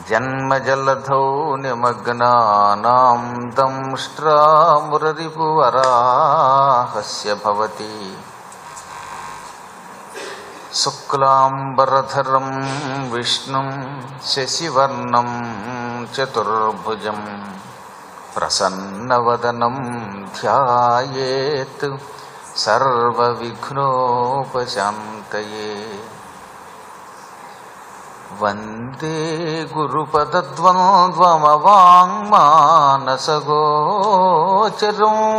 జన్మజలధౌ నిమగ్నానాం దంష్ట్రామురరిపువరాహస్య భవతి శుక్లాంబరధరం విష్ణుం శశివర్ణం చతుర్భుజం ప్రసన్నవదనం ధ్యాయేత్ సర్వవిఘ్నోపశాంతయే వందే గురుపదద్వంద్వమవాङ्మానసగోచరం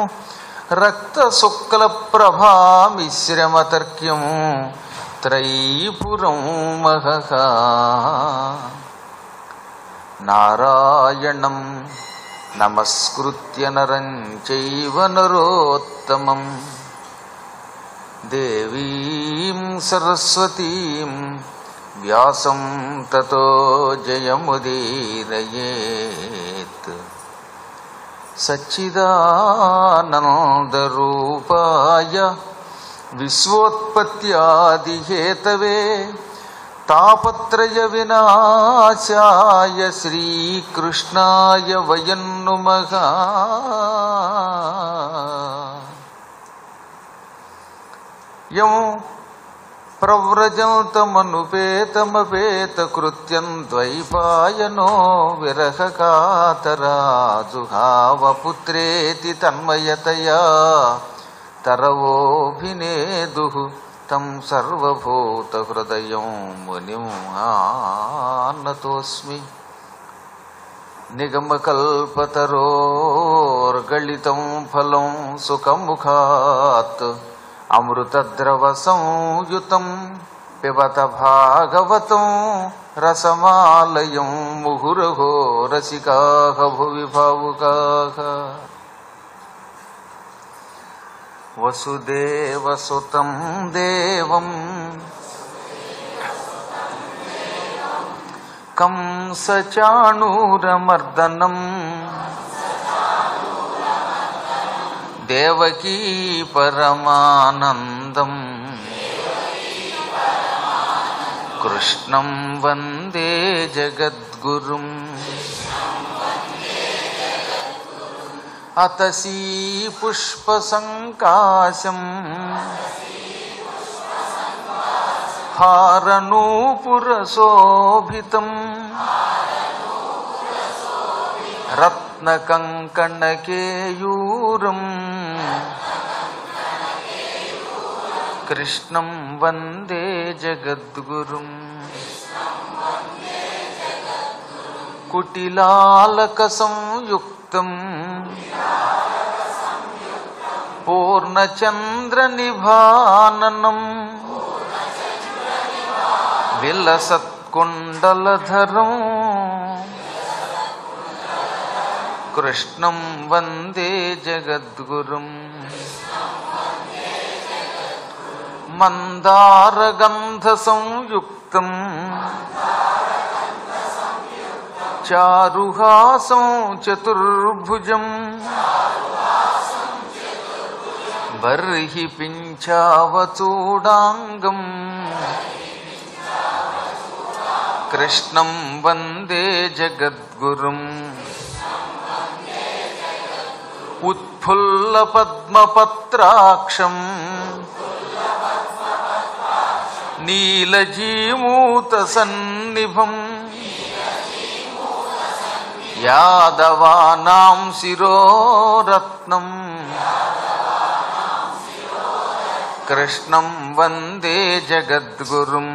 రక్తశుక్లప్రభామిశ్రమతర్క్యం త్రైపురం మహః నారాయణం నమస్కృత్య నరం చైవ నరోత్తమం దేవీం సరస్వతీం వ్యాసం తతో జయముదీరయేత్ సచ్చిదానందరూపాయ విశ్వోత్పత్యాదిహేతవే తాపత్రయ వినాశాయ శ్రీకృష్ణాయ వయం నుమః యం ప్రవ్రజంతమనుపేతమపేతకృత్యం ద్వైపాయనో విరహకాతరాజుహావపుత్రేతి తన్మయతయా తరవోభినేదు తం సర్వభూతహృదయం మునిం ఆనతోస్మి నిగమకల్పతరోర్గళితం ఫలం సుఖముఖాత్ అమృతద్రవ సంయుతం పిబత భాగవతం రసమాలయం ముహురహో రసికా భువి భావుకా వసుదేవసుతం దేవం కంసచాణూరమర్దనం దేవకీ పరమానందం కృష్ణం వందే జగద్గురుం అతసీ పుష్పసంకాశం హారనూపురశోభితం రత్నకంకణకేయూరం కృష్ణం వందే జగద్గురుం కుటిలాలక సంయుక్తం పూర్ణచంద్ర నిభాననం విలసత్కుండలధరం కృష్ణం వందే జగద్గురుం మందారగంధ సంయుక్తం చారుహాసం చతుర్భుజం బర్హి పింఛావచూడాంగం కృష్ణం వందే జగద్గురుం ఉత్ఫుల్లపద్మపత్రాక్షం నీలజీమూతసన్నిభం యాదవానాం శిరోరత్నం కృష్ణం వందే జగద్గురుం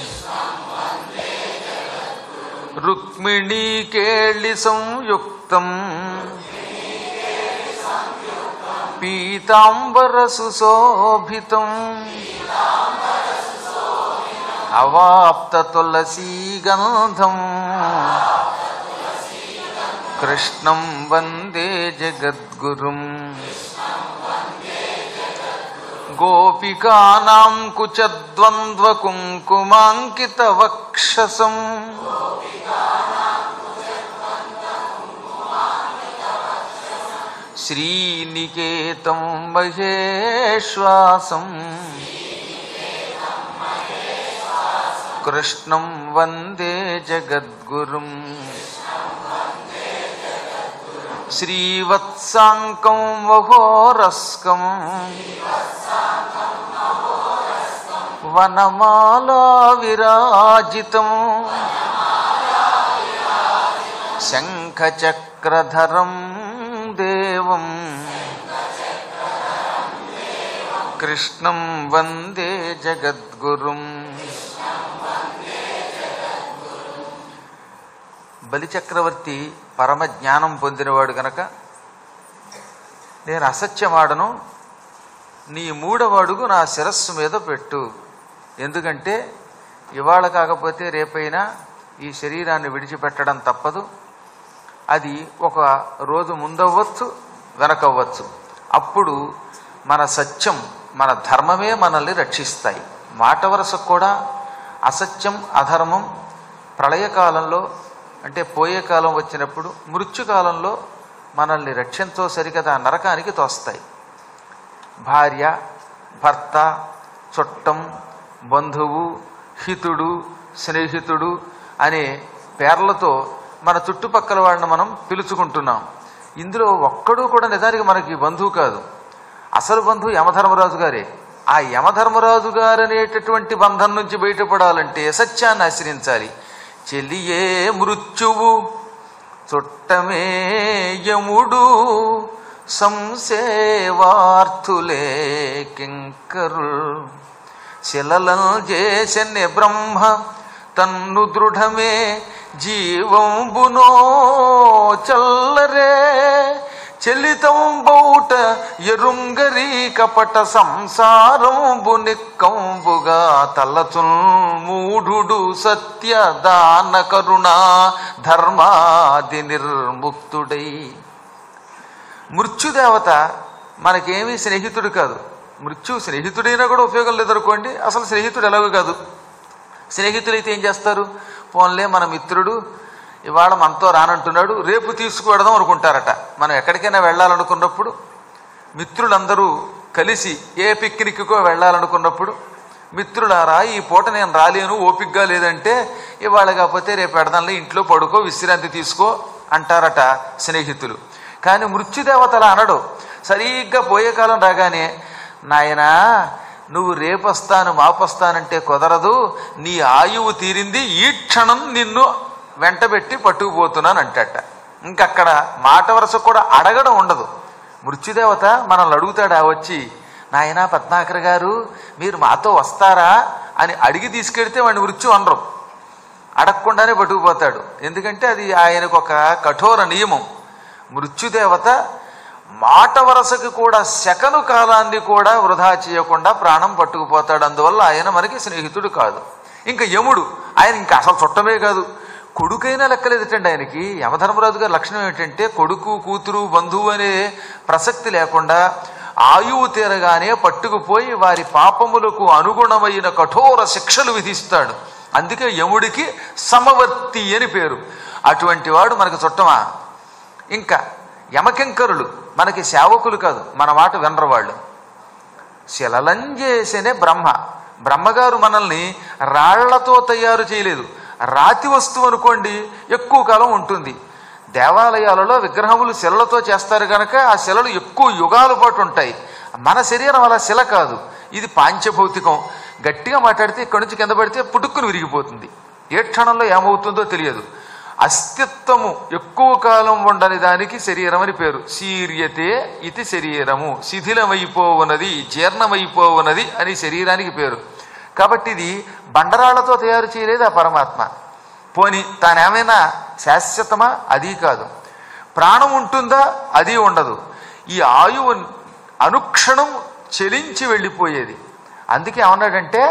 రుక్మిణీకేళి సంయుక్తం పీతాంబరసుశోభితం అవాప్త తులసీగంధం కృష్ణం వందే జగద్గురుం గోపికానాం కుచద్వంద్వకుంకుమాంకితవక్షసం శ్రీనికేతం మహేశ్వాసం కృష్ణం వందే జగద్గురుం శ్రీవత్సాంకం వహోరస్కం వనమాలా విరాజితం శంఖచక్రధరం దేవం కృష్ణం వందే జగద్గురుం బలిచక్రవర్తి పరమ జ్ఞానం పొందినవాడు గనక నేను అసత్యమాడను నీ మూడవ అడుగు నా శిరస్సు మీద పెట్టు ఎందుకంటే ఇవాళ కాకపోతే రేపైనా ఈ శరీరాన్ని విడిచిపెట్టడం తప్పదు అది ఒక రోజు ముందవ్వచ్చు వెనకవ్వచ్చు అప్పుడు మన సత్యం మన ధర్మమే మనల్ని రక్షిస్తాయి మాట వరసకు కూడా అసత్యం అధర్మం ప్రళయకాలంలో అంటే పోయే కాలం వచ్చినప్పుడు మృత్యుకాలంలో మనల్ని రక్షంతో సరికదా నరకానికి తోస్తాయి భార్య భర్త చుట్టం బంధువు హితుడు స్నేహితుడు అనే పేర్లతో మన చుట్టుపక్కల వాళ్ళని మనం పిలుచుకుంటున్నాం ఇందులో ఒక్కడూ కూడా నిజానికి మనకి బంధువు కాదు అసలు బంధువు యమధర్మరాజు గారే ఆ యమధర్మరాజు గారు అనేటటువంటి బంధం నుంచి బయటపడాలంటే సత్యాన్ని ఆశ్రయించాలి చెల్లియే మృత్యువు చుట్టమే యముడు సంసేవార్థులే కింకరు శిలలం చేసెన్నె బ్రహ్మ తన్ను దృఢమే జీవంబునో చల్లరే చెలితం బౌట ఎరుంగరీ కపట సంసారంబు నిక్కంబుగా తలచున్ మూఢుడు సత్య దాన కరుణా ధర్మాది నిర్ముక్తుడై మృత్యుదేవత మనకేమీ స్నేహితుడు కాదు మృత్యు స్నేహితుడైనా కూడా ఉపయోగం లేదనుకోండి అసలు స్నేహితుడు ఎలాగో కాదు స్నేహితులైతే ఏం చేస్తారు పోన్లే మన మిత్రుడు ఇవాళ మనతో రానంటున్నాడు రేపు తీసుకువెడదాం అనుకుంటారట మనం ఎక్కడికైనా వెళ్ళాలనుకున్నప్పుడు మిత్రులందరూ కలిసి ఏ పిక్నిక్కో వెళ్ళాలనుకున్నప్పుడు మిత్రులారా ఈ పూట నేను రాలేను ఓపిగ్గా లేదంటే ఇవాళ కాకపోతే రేపు పెడదాంలే ఇంట్లో పడుకో విశ్రాంతి తీసుకో అంటారట స్నేహితులు కానీ మృత్యుదేవతల అనడు సరిగ్గా పోయే కాలం రాగానే నాయనా నువ్వు రేపొస్తాను మాపొస్తానంటే కుదరదు నీ ఆయువు తీరింది ఈ క్షణం నిన్ను వెంటబెట్టి పట్టుకుపోతున్నాను అంటట ఇంకక్కడ మాట వరుస కూడా అడగడం ఉండదు మృత్యుదేవత మనల్ని అడుగుతాడా వచ్చి నాయనా పద్మాకర్ గారు మీరు మాతో వస్తారా అని అడిగి తీసుకెడితే వాడిని మృత్యు అనరు అడగకుండానే పట్టుకుపోతాడు ఎందుకంటే అది ఆయనకు ఒక కఠోర నియమం మృత్యుదేవత మాట వరసకి కూడా శకను కాలాన్ని కూడా వృధా చేయకుండా ప్రాణం పట్టుకుపోతాడు అందువల్ల ఆయన మనకి స్నేహితుడు కాదు ఇంకా యముడు ఆయన ఇంకా అసలు చుట్టమే కాదు కొడుకైనా లెక్కలేదటండి ఆయనకి యమధర్మరాజు గారి లక్షణం ఏంటంటే కొడుకు కూతురు బంధువు అనే ప్రసక్తి లేకుండా ఆయువు తీరగానే పట్టుకుపోయి వారి పాపములకు అనుగుణమైన కఠోర శిక్షలు విధిస్తాడు అందుకే యముడికి సమవర్తి అని పేరు అటువంటి వాడు మనకు చుట్టమా ఇంకా యమకింకరులు మనకి సేవకులు కాదు మన మాట వినరు వాళ్ళు శిలలంజేసనే బ్రహ్మ బ్రహ్మగారు మనల్ని రాళ్లతో తయారు చేయలేదు రాతి వస్తువు అనుకోండి ఎక్కువ కాలం ఉంటుంది దేవాలయాలలో విగ్రహములు శిలలతో చేస్తారు కనుక ఆ శిలలు ఎక్కువ యుగాల పాటు ఉంటాయి మన శరీరం అలా శిల కాదు ఇది పాంచభౌతికం గట్టిగా మాట్లాడితే ఇక్కడి నుంచి కింద పడితే పుట్టుక్కుని విరిగిపోతుంది ఏ క్షణంలో ఏమవుతుందో తెలియదు అస్తిత్వము ఎక్కువ కాలం ఉండని దానికి శరీరం అని పేరు శీర్యతే ఇది శరీరము శిథిలమైపోవునది జీర్ణమైపోవునది అని శరీరానికి పేరు కాబట్టి ఇది బండరాళ్లతో తయారు చేయలేదు ఆ పరమాత్మ పోని తానేమైనా శాశ్వతమా అది కాదు ప్రాణం ఉంటుందా అది ఉండదు ఈ ఆయువు అనుక్షణం చెలించి వెళ్ళిపోయేది అందుకే ఏమన్నాడంటే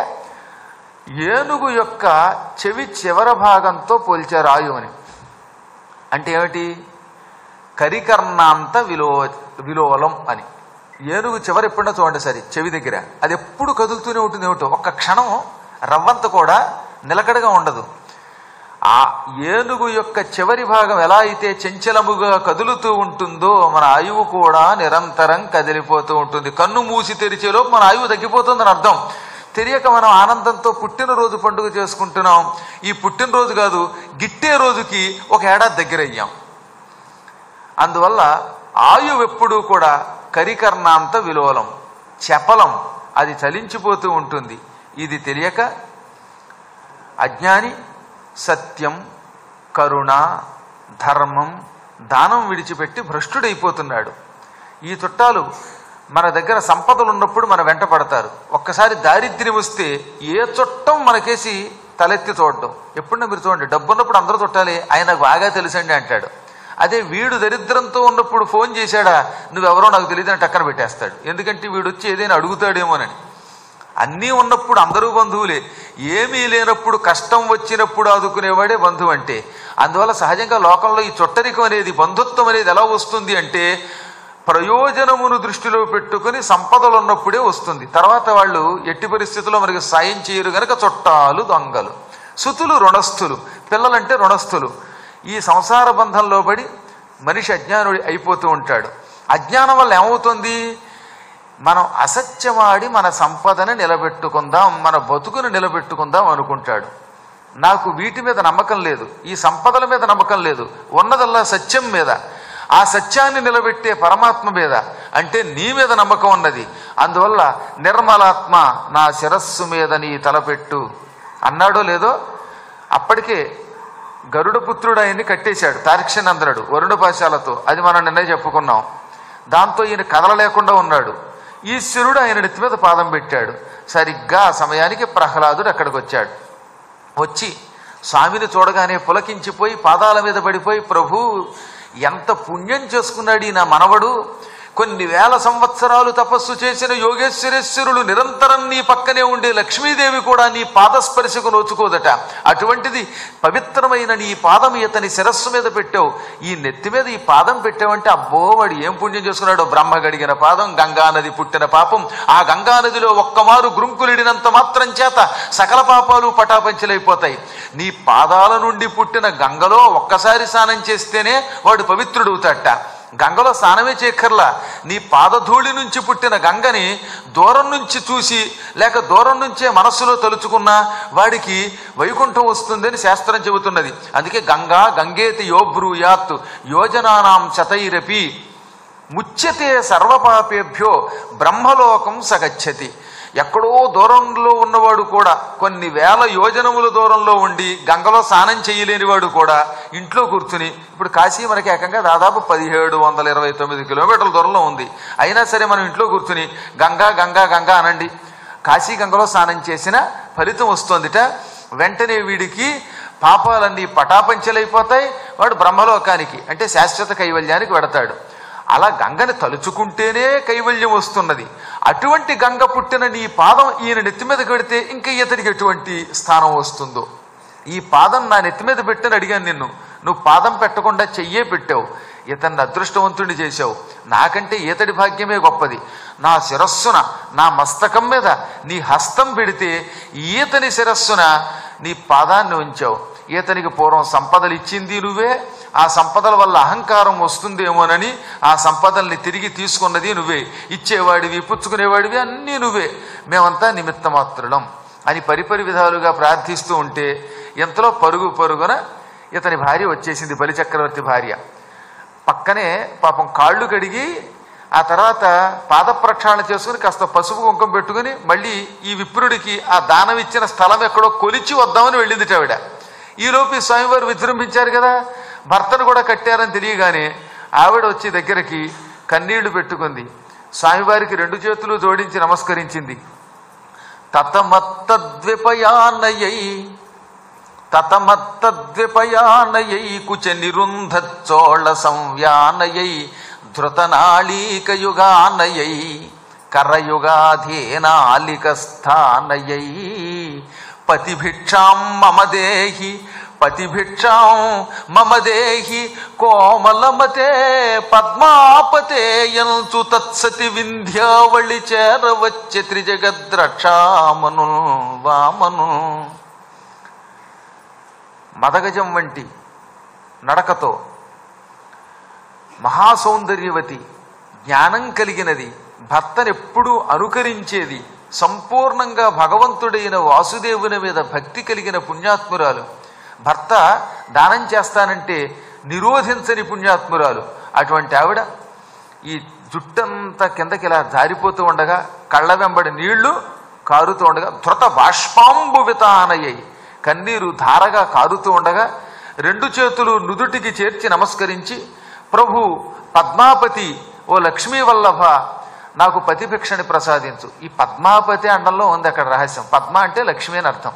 ఏనుగు యొక్క చెవి చివర భాగంతో పోల్చారు ఆయువుని అంటే ఏమిటి కరికర్ణాంత విలో విలోలం అని ఏనుగు చివరి ఎప్పుడన్నా చూడండి సరే చెవి దగ్గర అది ఎప్పుడు కదులుతూనే ఉంటుంది ఏమిటో ఒక్క క్షణం రవ్వంత కూడా నిలకడగా ఉండదు ఆ ఏనుగు యొక్క చివరి భాగం ఎలా అయితే చంచలముగా కదులుతూ ఉంటుందో మన ఆయువు కూడా నిరంతరం కదిలిపోతూ ఉంటుంది కన్ను మూసి తెరిచేలోపు మన ఆయువు తగ్గిపోతుందని అర్థం తెలియక మనం ఆనందంతో పుట్టినరోజు పండుగ చేసుకుంటున్నాం ఈ పుట్టినరోజు కాదు గిట్టే రోజుకి ఒక ఏడాది దగ్గర అయ్యాం అందువల్ల ఆయువు ఎప్పుడూ కూడా కరికర్ణాంత విలోలం చపలం అది చలించిపోతూ ఉంటుంది ఇది తెలియక అజ్ఞాని సత్యం కరుణ ధర్మం దానం విడిచిపెట్టి భ్రష్టుడైపోతున్నాడు ఈ చుట్టాలు మన దగ్గర సంపదలు ఉన్నప్పుడు మన వెంట పడతారు ఒక్కసారి దారిద్ర్యం వస్తే ఏ చుట్టం మనకేసి తలెత్తి చూడడం ఎప్పుడన్నా మీరు చూడండి డబ్బు ఉన్నప్పుడు అందరూ చుట్టాలి ఆయనకు బాగా తెలుసండి అంటాడు అదే వీడు దరిద్రంతో ఉన్నప్పుడు ఫోన్ చేశాడా నువ్వెవరో నాకు తెలియదు అని టక్కన పెట్టేస్తాడు ఎందుకంటే వీడు వచ్చి ఏదైనా అడుగుతాడేమోనని అన్నీ ఉన్నప్పుడు అందరూ బంధువులే ఏమీ లేనప్పుడు కష్టం వచ్చినప్పుడు ఆదుకునేవాడే బంధువు అంటే అందువల్ల సహజంగా లోకంలో ఈ చుట్టరికం అనేది బంధుత్వం అనేది ఎలా వస్తుంది అంటే ప్రయోజనమును దృష్టిలో పెట్టుకుని సంపదలు ఉన్నప్పుడే వస్తుంది తర్వాత వాళ్ళు ఎట్టి పరిస్థితుల్లో మనకి సాయం చేయరు గనక చుట్టాలు దొంగలు సుతులు రుణస్థులు పిల్లలంటే రుణస్థులు ఈ సంసార బంధంలో పడి మనిషి అజ్ఞానుడి అయిపోతూ ఉంటాడు అజ్ఞానం వల్ల ఏమవుతుంది మనం అసత్యమాడి మన సంపదను నిలబెట్టుకుందాం మన బతుకును నిలబెట్టుకుందాం అనుకుంటాడు నాకు వీటి మీద నమ్మకం లేదు ఈ సంపదల మీద నమ్మకం లేదు ఉన్నదల్లా సత్యం మీద ఆ సత్యాన్ని నిలబెట్టే పరమాత్మ మీద అంటే నీ మీద నమ్మకం ఉన్నది అందువల్ల నిర్మలాత్మ నా శిరస్సు మీద నీ తలపెట్టు అన్నాడో లేదో అప్పటికే గరుడ పుత్రుడు ఆయన్ని కట్టేశాడు తార్క్షనందనుడు వరుణపాశాలతో అది మనం నిన్నే చెప్పుకున్నాం దాంతో ఈయన కదలలేకుండా ఉన్నాడు ఈశ్వరుడు ఆయన నెత్తి మీద పాదం పెట్టాడు సరిగ్గా ఆ సమయానికి ప్రహ్లాదుడు అక్కడికి వచ్చాడు వచ్చి స్వామిని చూడగానే పులకించిపోయి పాదాల మీద పడిపోయి ప్రభు ఎంత పుణ్యం చేసుకున్నాడు ఈ నా మనవడు కొన్ని వేల సంవత్సరాలు తపస్సు చేసిన యోగేశ్వరేశ్వరులు నిరంతరం నీ పక్కనే ఉండే లక్ష్మీదేవి కూడా నీ పాదస్పర్శకు నోచుకోదట అటువంటిది పవిత్రమైన నీ పాదం ఇతని శిరస్సు మీద పెట్టావు ఈ నెత్తి మీద ఈ పాదం పెట్టావంటే అబ్బో వాడు ఏం పుణ్యం చేసుకున్నాడో బ్రహ్మ గడిగిన పాదం గంగానది పుట్టిన పాపం ఆ గంగానదిలో ఒక్కమారు గ్రుంకులిడినంత మాత్రం చేత సకల పాపాలు పటాపంచలైపోతాయి నీ పాదాల నుండి పుట్టిన గంగలో ఒక్కసారి స్నానం చేస్తేనే వాడు పవిత్రుడవుతాట గంగలో స్నానమే చేయక్కర్లా నీ పాదధూళి నుంచి పుట్టిన గంగని దూరం నుంచి చూసి లేక దూరం నుంచే మనస్సులో తలుచుకున్నా వాడికి వైకుంఠం వస్తుందని శాస్త్రం చెబుతున్నది అందుకే గంగా గంగేతి యోబ్రూయాత్ యోజనానాం శతైరపి ముచ్యతే సర్వపాపేభ్యో బ్రహ్మలోకం సగచ్చతి ఎక్కడో దూరంలో ఉన్నవాడు కూడా కొన్ని వేల యోజనముల దూరంలో ఉండి గంగలో స్నానం చేయలేనివాడు కూడా ఇంట్లో కూర్చుని ఇప్పుడు కాశీ మనకి ఏకంగా దాదాపు పదిహేడు వందల ఇరవై తొమ్మిది కిలోమీటర్ల దూరంలో ఉంది అయినా సరే మనం ఇంట్లో కూర్చుని గంగా గంగా గంగా అనండి కాశీ గంగలో స్నానం చేసిన ఫలితం వస్తుందిట వెంటనే వీడికి పాపాలన్నీ పటాపంచలైపోతాయి వాడు బ్రహ్మలోకానికి అంటే శాశ్వత కైవల్యానికి వెడతాడు అలా గంగని తలుచుకుంటేనే కైవల్యం వస్తున్నది అటువంటి గంగ పుట్టిన నీ పాదం ఈయన నెత్తి మీద పెడితే ఇంకా ఇతడికి ఎటువంటి స్థానం వస్తుందో ఈ పాదం నా నెత్తి మీద పెట్టని అడిగాను నిన్ను నువ్వు పాదం పెట్టకుండా చెయ్యే పెట్టావు ఇతన్ని అదృష్టవంతుడిని చేశావు నాకంటే ఈతడి భాగ్యమే గొప్పది నా శిరస్సున నా మస్తకం మీద నీ హస్తం పెడితే ఈతని శిరస్సున నీ పాదాన్ని ఉంచావు ఈతనికి పూర్వం సంపదలు ఇచ్చింది నువ్వే ఆ సంపదల వల్ల అహంకారం వస్తుందేమోనని ఆ సంపదల్ని తిరిగి తీసుకున్నది నువ్వే ఇచ్చేవాడివి పుచ్చుకునేవాడివి అన్నీ నువ్వే మేమంతా నిమిత్తమాత్రులం అని పరిపరి విధాలుగా ప్రార్థిస్తూ ఉంటే ఎంతలో పరుగు పరుగున ఇతని భార్య వచ్చేసింది బలిచక్రవర్తి భార్య పక్కనే పాపం కాళ్ళు కడిగి ఆ తర్వాత పాద ప్రక్షాళన చేసుకుని కాస్త పసుపు కుంకం పెట్టుకుని మళ్ళీ ఈ విప్రుడికి ఆ దానం ఇచ్చిన స్థలం ఎక్కడో కొలిచి వద్దామని వెళ్ళింది ఆవిడ ఈలోపు ఈ స్వామివారు విజృంభించారు కదా భర్తను కూడా కట్టారని తెలియగానే ఆవిడ వచ్చి దగ్గరికి కన్నీళ్లు పెట్టుకుంది స్వామివారికి రెండు చేతులు జోడించి నమస్కరించింది తతమత్తద్విపయానయై తతమత్తద్విపయానయై కుచ నిరుంధచ్చోళ సంవ్యానయై ధృతనాళీకయుగానయై కరయుగాధీనాలిక స్థానయై పతిభిక్షాం మమ దేహి పతిభిక్షాం మమ దేహి కోమలమతే పద్మాపతే యంచు తత్సతి వింధ్యావళి చేరవచ్చే త్రిజగద్రక్షామను వామను మదగజం వంటి నడకతో మహాసౌందర్యవతి జ్ఞానం కలిగినది భర్తనెప్పుడూ అనుకరించేది సంపూర్ణంగా భగవంతుడైన వాసుదేవుని మీద భక్తి కలిగిన పుణ్యాత్మురాలు భర్త దానం చేస్తానంటే నిరోధించని పుణ్యాత్మురాలు అటువంటి ఆవిడ ఈ జుట్టంతా కిందకి ఇలా జారిపోతూ ఉండగా కళ్ళ వెంబడి నీళ్లు కారుతూ ఉండగా ధృత బాష్పాంబు వితానయ్యాయి కన్నీరు ధారగా కారుతూ ఉండగా రెండు చేతులు నుదుటికి చేర్చి నమస్కరించి ప్రభు పద్మాపతి ఓ లక్ష్మీ వల్లభ నాకు పతిభిక్షని ప్రసాదించు ఈ పద్మాపతి అండంలో ఉంది అక్కడ రహస్యం పద్మ అంటే లక్ష్మి అని అర్థం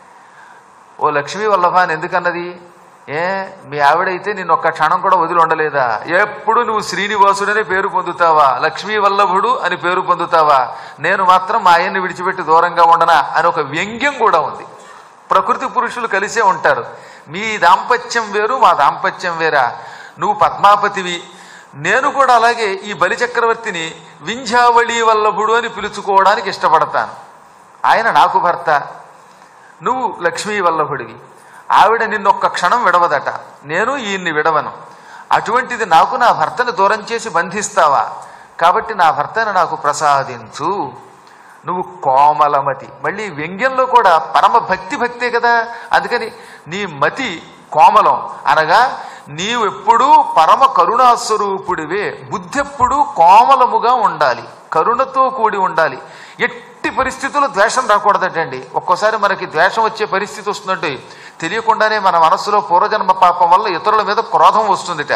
ఓ లక్ష్మీ వల్లభ అని ఎందుకన్నది ఏ మీ ఆవిడైతే నిన్ను ఒక్క క్షణం కూడా వదిలి ఉండలేదా ఎప్పుడు నువ్వు శ్రీనివాసుడనే పేరు పొందుతావా లక్ష్మీ వల్లభుడు అని పేరు పొందుతావా నేను మాత్రం మా ఆయన్ని విడిచిపెట్టి దూరంగా ఉండనా అని ఒక వ్యంగ్యం కూడా ఉంది ప్రకృతి పురుషులు కలిసే ఉంటారు మీ దాంపత్యం వేరు మా దాంపత్యం వేరా నువ్వు పద్మాపతివి నేను కూడా అలాగే ఈ బలిచక్రవర్తిని వింధ్యావళి వల్లభుడు అని పిలుచుకోవడానికి ఇష్టపడతాను ఆయన నాకు భర్త నువ్వు లక్ష్మీ వల్లభుడివి ఆవిడ నిన్నొక్క క్షణం విడవదట నేను ఈయన్ని విడవను అటువంటిది నాకు నా భర్తను దూరం చేసి బంధిస్తావా కాబట్టి నా భర్తను నాకు ప్రసాదించు నువ్వు కోమలమతి మళ్ళీ వ్యంగ్యంలో కూడా పరమ భక్తి భక్తే కదా అందుకని నీ మతి కోమలం అనగా నీవెప్పుడూ పరమ కరుణాస్వరూపుడివే బుద్ధి ఎప్పుడూ కోమలముగా ఉండాలి కరుణతో కూడి ఉండాలి ఎట్టి పరిస్థితుల్లో ద్వేషం రాకూడదటండి ఒక్కోసారి మనకి ద్వేషం వచ్చే పరిస్థితి వస్తుందంటే తెలియకుండానే మన మనస్సులో పూర్వజన్మ పాపం వల్ల ఇతరుల మీద క్రోధం వస్తుందిట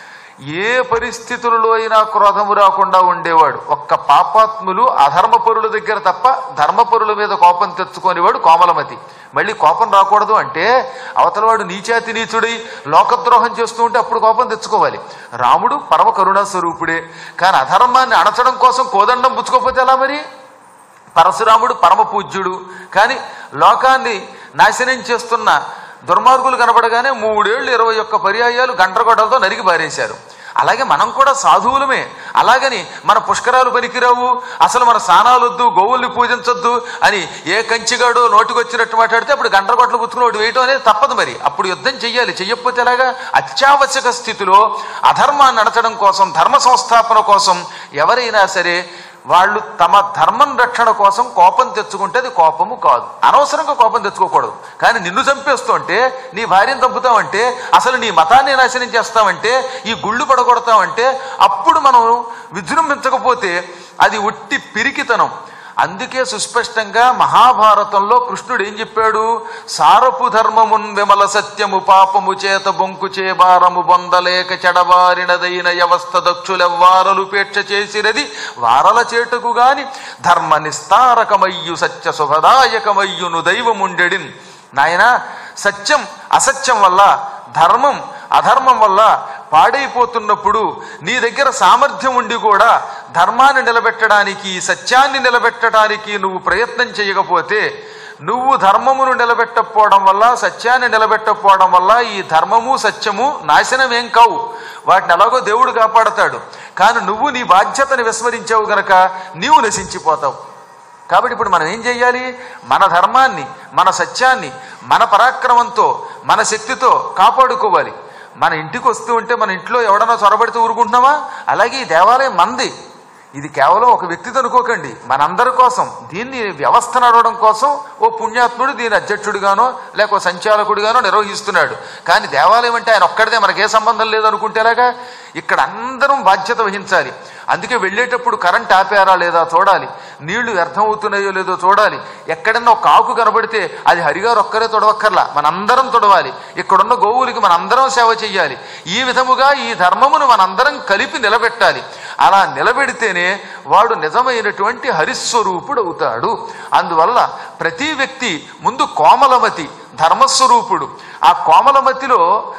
ఏ పరిస్థితులలో అయినా క్రోధము రాకుండా ఉండేవాడు ఒక్క పాపాత్ములు అధర్మపరుల దగ్గర తప్ప ధర్మపరుల మీద కోపం తెచ్చుకోనివాడు కోమలమతి మళ్ళీ కోపం రాకూడదు అంటే అవతలవాడు నీచాతి నీచుడై లోకద్రోహం చేస్తూ ఉంటే అప్పుడు కోపం తెచ్చుకోవాలి రాముడు పరమ కరుణా స్వరూపుడే కానీ అధర్మాన్ని అణచడం కోసం కోదండం పుచ్చుకోకపోతే ఎలా మరి పరశురాముడు పరమ పూజ్యుడు కానీ లోకాన్ని నాశనం చేస్తున్న దుర్మార్గులు కనబడగానే మూడేళ్లు ఇరవై ఒక్క పర్యాయాలు గంటరగొడ్డలతో నరికి పారేశారు అలాగే మనం కూడా సాధువులమే అలాగని మన పుష్కరాలు పనికిరావు అసలు మన స్నానాలు వద్దు గోవుల్ని పూజించొద్దు అని ఏ కంచిగాడు నోటికొచ్చినట్టు మాట్లాడితే అప్పుడు గంటరగొట్టలు పుచ్చుకుని ఒకటి వేయటం అనేది తప్పదు మరి అప్పుడు యుద్ధం చెయ్యాలి చెయ్యకపోతే ఎలాగా అత్యావశ్యక స్థితిలో అధర్మాన్ని నడచడం కోసం ధర్మ సంస్థాపన కోసం ఎవరైనా సరే వాళ్ళు తమ ధర్మం రక్షణ కోసం కోపం తెచ్చుకుంటే అది కోపము కాదు అనవసరంగా కోపం తెచ్చుకోకూడదు కానీ నిన్ను చంపేస్తుంటే నీ భార్యను చంపుతావంటే అసలు నీ మతాన్ని నాశనం చేస్తావంటే ఈ గుళ్ళు పడగొడతావంటే అప్పుడు మనం విజృంభించకపోతే అది ఉట్టి పిరికితనం అందుకే సుస్పష్టంగా మహాభారతంలో కృష్ణుడు ఏం చెప్పాడు సారపు ధర్మమున్ విమల సత్యము పాపము చేత బొంకు చేబారము బొందలేక చెడబారినదైన వ్యవస్థ దక్షులెవ్వారలుపేక్ష చేసినది వారల చేటుకు గాని ధర్మ నిస్తారకమయ్యు సత్య శుభదాయకమయ్యును దైవముండెడిన్ నాయన సత్యం అసత్యం వల్ల ధర్మం అధర్మం వల్ల పాడైపోతున్నప్పుడు నీ దగ్గర సామర్థ్యం ఉండి కూడా ధర్మాన్ని నిలబెట్టడానికి సత్యాన్ని నిలబెట్టడానికి నువ్వు ప్రయత్నం చేయకపోతే నువ్వు ధర్మమును నిలబెట్టకపోవడం వల్ల సత్యాన్ని నిలబెట్టకపోవడం వల్ల ఈ ధర్మము సత్యము నాశనమేం కావు వాటిని ఎలాగో దేవుడు కాపాడతాడు కానీ నువ్వు నీ బాధ్యతని విస్మరించావు గనక నీవు నశించిపోతావు కాబట్టి ఇప్పుడు మనం ఏం చెయ్యాలి మన ధర్మాన్ని మన సత్యాన్ని మన పరాక్రమంతో మన శక్తితో కాపాడుకోవాలి మన ఇంటికి వస్తూ ఉంటే మన ఇంట్లో ఎవడన్నా చొరబడితే ఊరుకుంటున్నామా అలాగే ఈ దేవాలయం మంది ఇది కేవలం ఒక వ్యక్తితో అనుకోకండి మనందరి కోసం దీన్ని వ్యవస్థ నడవడం కోసం ఓ పుణ్యాత్ముడు దీని అధ్యక్షుడిగానో లేక ఓ సంచాలకుడిగానో నిర్వహిస్తున్నాడు కానీ దేవాలయం అంటే ఆయన ఒక్కడిదే మనకే సంబంధం లేదు అనుకుంటేలాగా ఇక్కడ అందరం బాధ్యత వహించాలి అందుకే వెళ్ళేటప్పుడు కరెంట్ ఆపారా లేదా చూడాలి నీళ్లు వ్యర్థం అవుతున్నాయో లేదో చూడాలి ఎక్కడన్నా ఒక ఆకు కనబడితే అది హరిగారు ఒక్కరే తొడవక్కర్లా మనందరం తొడవాలి ఇక్కడున్న గోవులకి మనందరం సేవ చెయ్యాలి ఈ విధముగా ఈ ధర్మమును మనందరం కలిపి నిలబెట్టాలి అలా నిలబెడితేనే వాడు నిజమైనటువంటి హరిస్వరూపుడు అవుతాడు అందువల్ల ప్రతి వ్యక్తి ముందు కోమలమతి ధర్మస్వరూపుడు ఆ కోమలమతిలో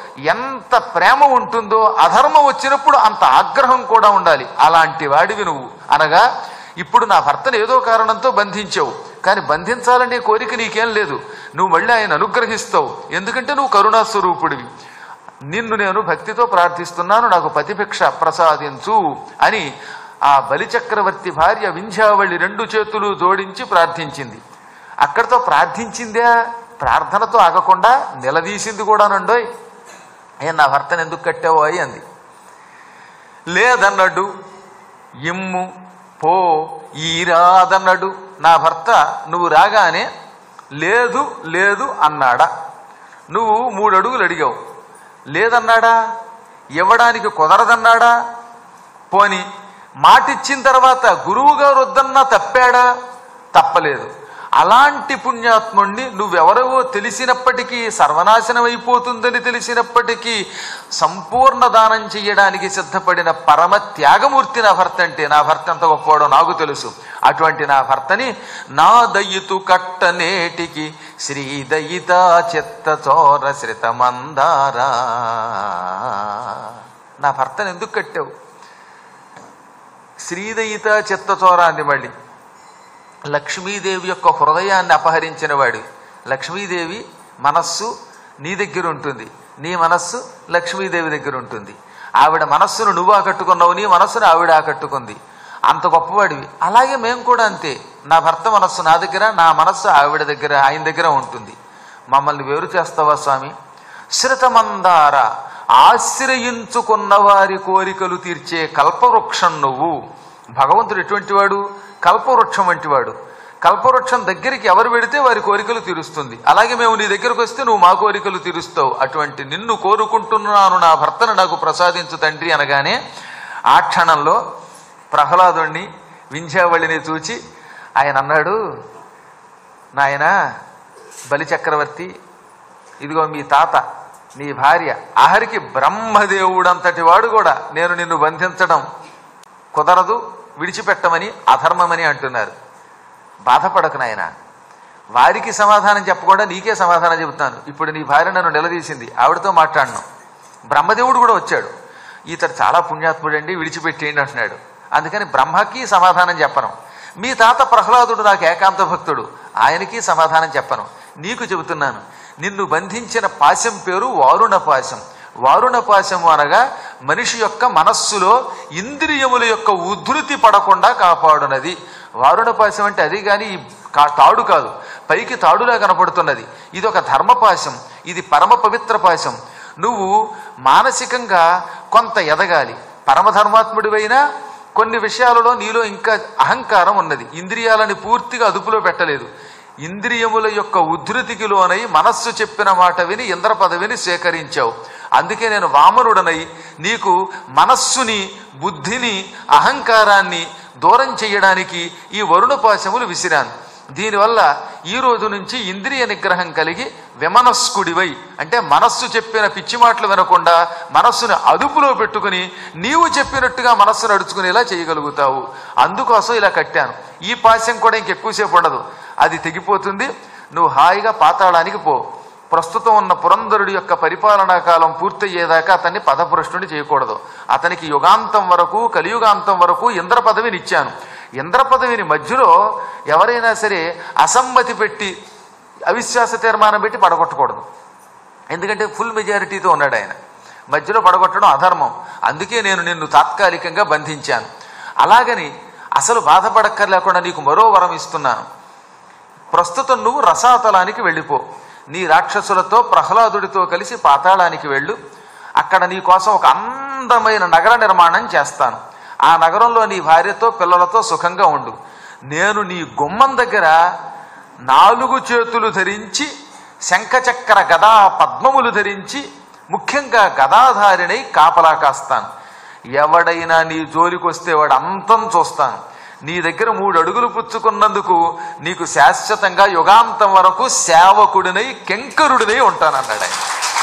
ఎంత ప్రేమ ఉంటుందో అధర్మం వచ్చినప్పుడు అంత ఆగ్రహం కూడా ఉండాలి అలాంటి వాడివి నువ్వు అనగా ఇప్పుడు నా భర్తను ఏదో కారణంతో బంధించావు కానీ బంధించాలనే కోరిక నీకేం లేదు నువ్వు మళ్ళీ ఆయన అనుగ్రహిస్తావు ఎందుకంటే నువ్వు కరుణాస్వరూపుడివి నిన్ను నేను భక్తితో ప్రార్థిస్తున్నాను నాకు పతిభిక్ష ప్రసాదించు అని ఆ బలిచక్రవర్తి భార్య వింధ్యావళి రెండు చేతులు జోడించి ప్రార్థించింది అక్కడితో ప్రార్థించిందే ప్రార్థనతో ఆగకుండా నిలదీసింది కూడానండోయ్ ఏ నా భర్తను ఎందుకు కట్టావో అయి అంది లేదన్నాడు ఇమ్ము పో ఈరాదన్నాడు నా భర్త నువ్వు రాగానే లేదు లేదు అన్నాడా నువ్వు మూడు అడుగులు అడిగావు లేదన్నాడా ఇవ్వడానికి కుదరదన్నాడా పోని మాటిచ్చిన తర్వాత గురువు గారు వద్దన్నా తప్పాడా తప్పలేదు అలాంటి పుణ్యాత్ముణ్ణి నువ్వెవరవో తెలిసినప్పటికీ సర్వనాశనం అయిపోతుందని తెలిసినప్పటికీ సంపూర్ణ దానం చెయ్యడానికి సిద్ధపడిన పరమ త్యాగమూర్తి నా భర్త అంటే నా భర్త ఎంత గొప్పవాడో నాకు తెలుసు అటువంటి నా భర్తని నా దయ్యతు కట్టనేటికి శ్రీ దయిత చెత్త చోర శ్రితమందారా నా భర్తను ఎందుకు కట్టావు శ్రీదయిత చిత్తచోర అంది మళ్ళీ లక్ష్మీదేవి యొక్క హృదయాన్ని అపహరించిన వాడు లక్ష్మీదేవి మనస్సు నీ దగ్గర ఉంటుంది నీ మనస్సు లక్ష్మీదేవి దగ్గర ఉంటుంది ఆవిడ మనస్సును నువ్వు ఆకట్టుకున్నావు నీ మనస్సును ఆవిడ ఆకట్టుకుంది అంత గొప్పవాడివి అలాగే మేము కూడా అంతే నా భర్త మనస్సు నా దగ్గర నా మనస్సు ఆవిడ దగ్గర ఆయన దగ్గర ఉంటుంది మమ్మల్ని వేరు చేస్తావా స్వామి శ్రుతమందార ఆశ్రయించుకున్న వారి కోరికలు తీర్చే కల్పవృక్షం నువ్వు భగవంతుడు ఎటువంటి వాడు కల్పవృక్షం వంటి వాడు కల్పవృక్షం దగ్గరికి ఎవరు వెడితే వారి కోరికలు తీరుస్తుంది అలాగే మేము నీ దగ్గరకు వస్తే నువ్వు మా కోరికలు తీరుస్తావు అటువంటి నిన్ను కోరుకుంటున్నాను నా భర్తను నాకు ప్రసాదించు తండ్రి అనగానే ఆ క్షణంలో ప్రహ్లాదుణ్ణి వింధ్యావళిని చూచి ఆయన అన్నాడు నాయనా బలిచక్రవర్తి ఇదిగో మీ తాత నీ భార్య ఆఖరికి బ్రహ్మదేవుడంతటి వాడు కూడా నేను నిన్ను బంధించడం కుదరదు విడిచిపెట్టమని అధర్మమని అంటున్నారు బాధపడకు నాయన వారికి సమాధానం చెప్పకుండా నీకే సమాధానం చెబుతాను ఇప్పుడు నీ భార్య నన్ను నిలదీసింది ఆవిడతో మాట్లాడను బ్రహ్మదేవుడు కూడా వచ్చాడు ఇతడు చాలా పుణ్యాత్ముడండి విడిచిపెట్టేయండి అంటున్నాడు అందుకని బ్రహ్మకి సమాధానం చెప్పను మీ తాత ప్రహ్లాదుడు నాకు ఏకాంత భక్తుడు ఆయనకి సమాధానం చెప్పను నీకు చెబుతున్నాను నిన్ను బంధించిన పాశం పేరు వారుణ పాశం వారుణ పాశము అనగా మనిషి యొక్క మనస్సులో ఇంద్రియముల యొక్క ఉధృతి పడకుండా కాపాడునది వారుణ పాశం అంటే అది కానీ ఈ కా- తాడు కాదు పైకి తాడులా కనపడుతున్నది ఇది ఒక ధర్మపాశం ఇది పరమ పవిత్ర పాశం నువ్వు మానసికంగా కొంత ఎదగాలి పరమధర్మాత్ముడివైనా కొన్ని విషయాలలో నీలో ఇంకా అహంకారం ఉన్నది ఇంద్రియాలని పూర్తిగా అదుపులో పెట్టలేదు ఇంద్రియముల యొక్క ఉద్ధృతికి లోనై మనస్సు చెప్పిన మాట విని ఇంద్ర పదవిని స్వీకరించావు అందుకే నేను వామనుడనై నీకు మనస్సుని బుద్ధిని అహంకారాన్ని దూరం చేయడానికి ఈ వరుణపాశములు విసిరాను దీనివల్ల ఈ రోజు నుంచి ఇంద్రియ నిగ్రహం కలిగి విమనస్కుడివై అంటే మనస్సు చెప్పిన పిచ్చి మాటలు వినకుండా మనస్సును అదుపులో పెట్టుకుని నీవు చెప్పినట్టుగా మనస్సును నడుచుకునేలా చేయగలుగుతావు అందుకోసం ఇలా కట్టాను ఈ పాశం కూడా ఇంకెక్కువసేపు ఉండదు అది తెగిపోతుంది నువ్వు హాయిగా పాతాళానికి పో ప్రస్తుతం ఉన్న పురంధరుడి యొక్క పరిపాలనా కాలం పూర్తయ్యేదాకా అతన్ని పదపురుషుడిని చేయకూడదు అతనికి యుగాంతం వరకు కలియుగాంతం వరకు ఇంద్ర పదవిని ఇచ్చాను ఇంద్ర పదవిని మధ్యలో ఎవరైనా సరే అసమ్మతి పెట్టి అవిశ్వాస తీర్మానం పెట్టి పడగొట్టకూడదు ఎందుకంటే ఫుల్ మెజారిటీతో ఉన్నాడు ఆయన మధ్యలో పడగొట్టడం అధర్మం అందుకే నేను నిన్ను తాత్కాలికంగా బంధించాను అలాగని అసలు బాధపడక్కర్లేకుండా నీకు మరో వరం ఇస్తున్నాను ప్రస్తుతం నువ్వు రసాతలానికి వెళ్ళిపో నీ రాక్షసులతో ప్రహ్లాదుడితో కలిసి పాతాళానికి వెళ్ళు అక్కడ నీ కోసం ఒక అందమైన నగర నిర్మాణం చేస్తాను ఆ నగరంలో నీ భార్యతో పిల్లలతో సుఖంగా ఉండు నేను నీ గుమ్మం దగ్గర నాలుగు చేతులు ధరించి శంఖచక్ర గదా పద్మములు ధరించి ముఖ్యంగా గదాధారిణై కాపలా కాస్తాను ఎవడైనా నీ జోలికొస్తే వాడు అంతం చూస్తాను నీ దగ్గర మూడు అడుగులు పుచ్చుకున్నందుకు నీకు శాశ్వతంగా యుగాంతం వరకు సేవకుడినై కెంకరుడినై ఉంటానన్నాడు ఆయన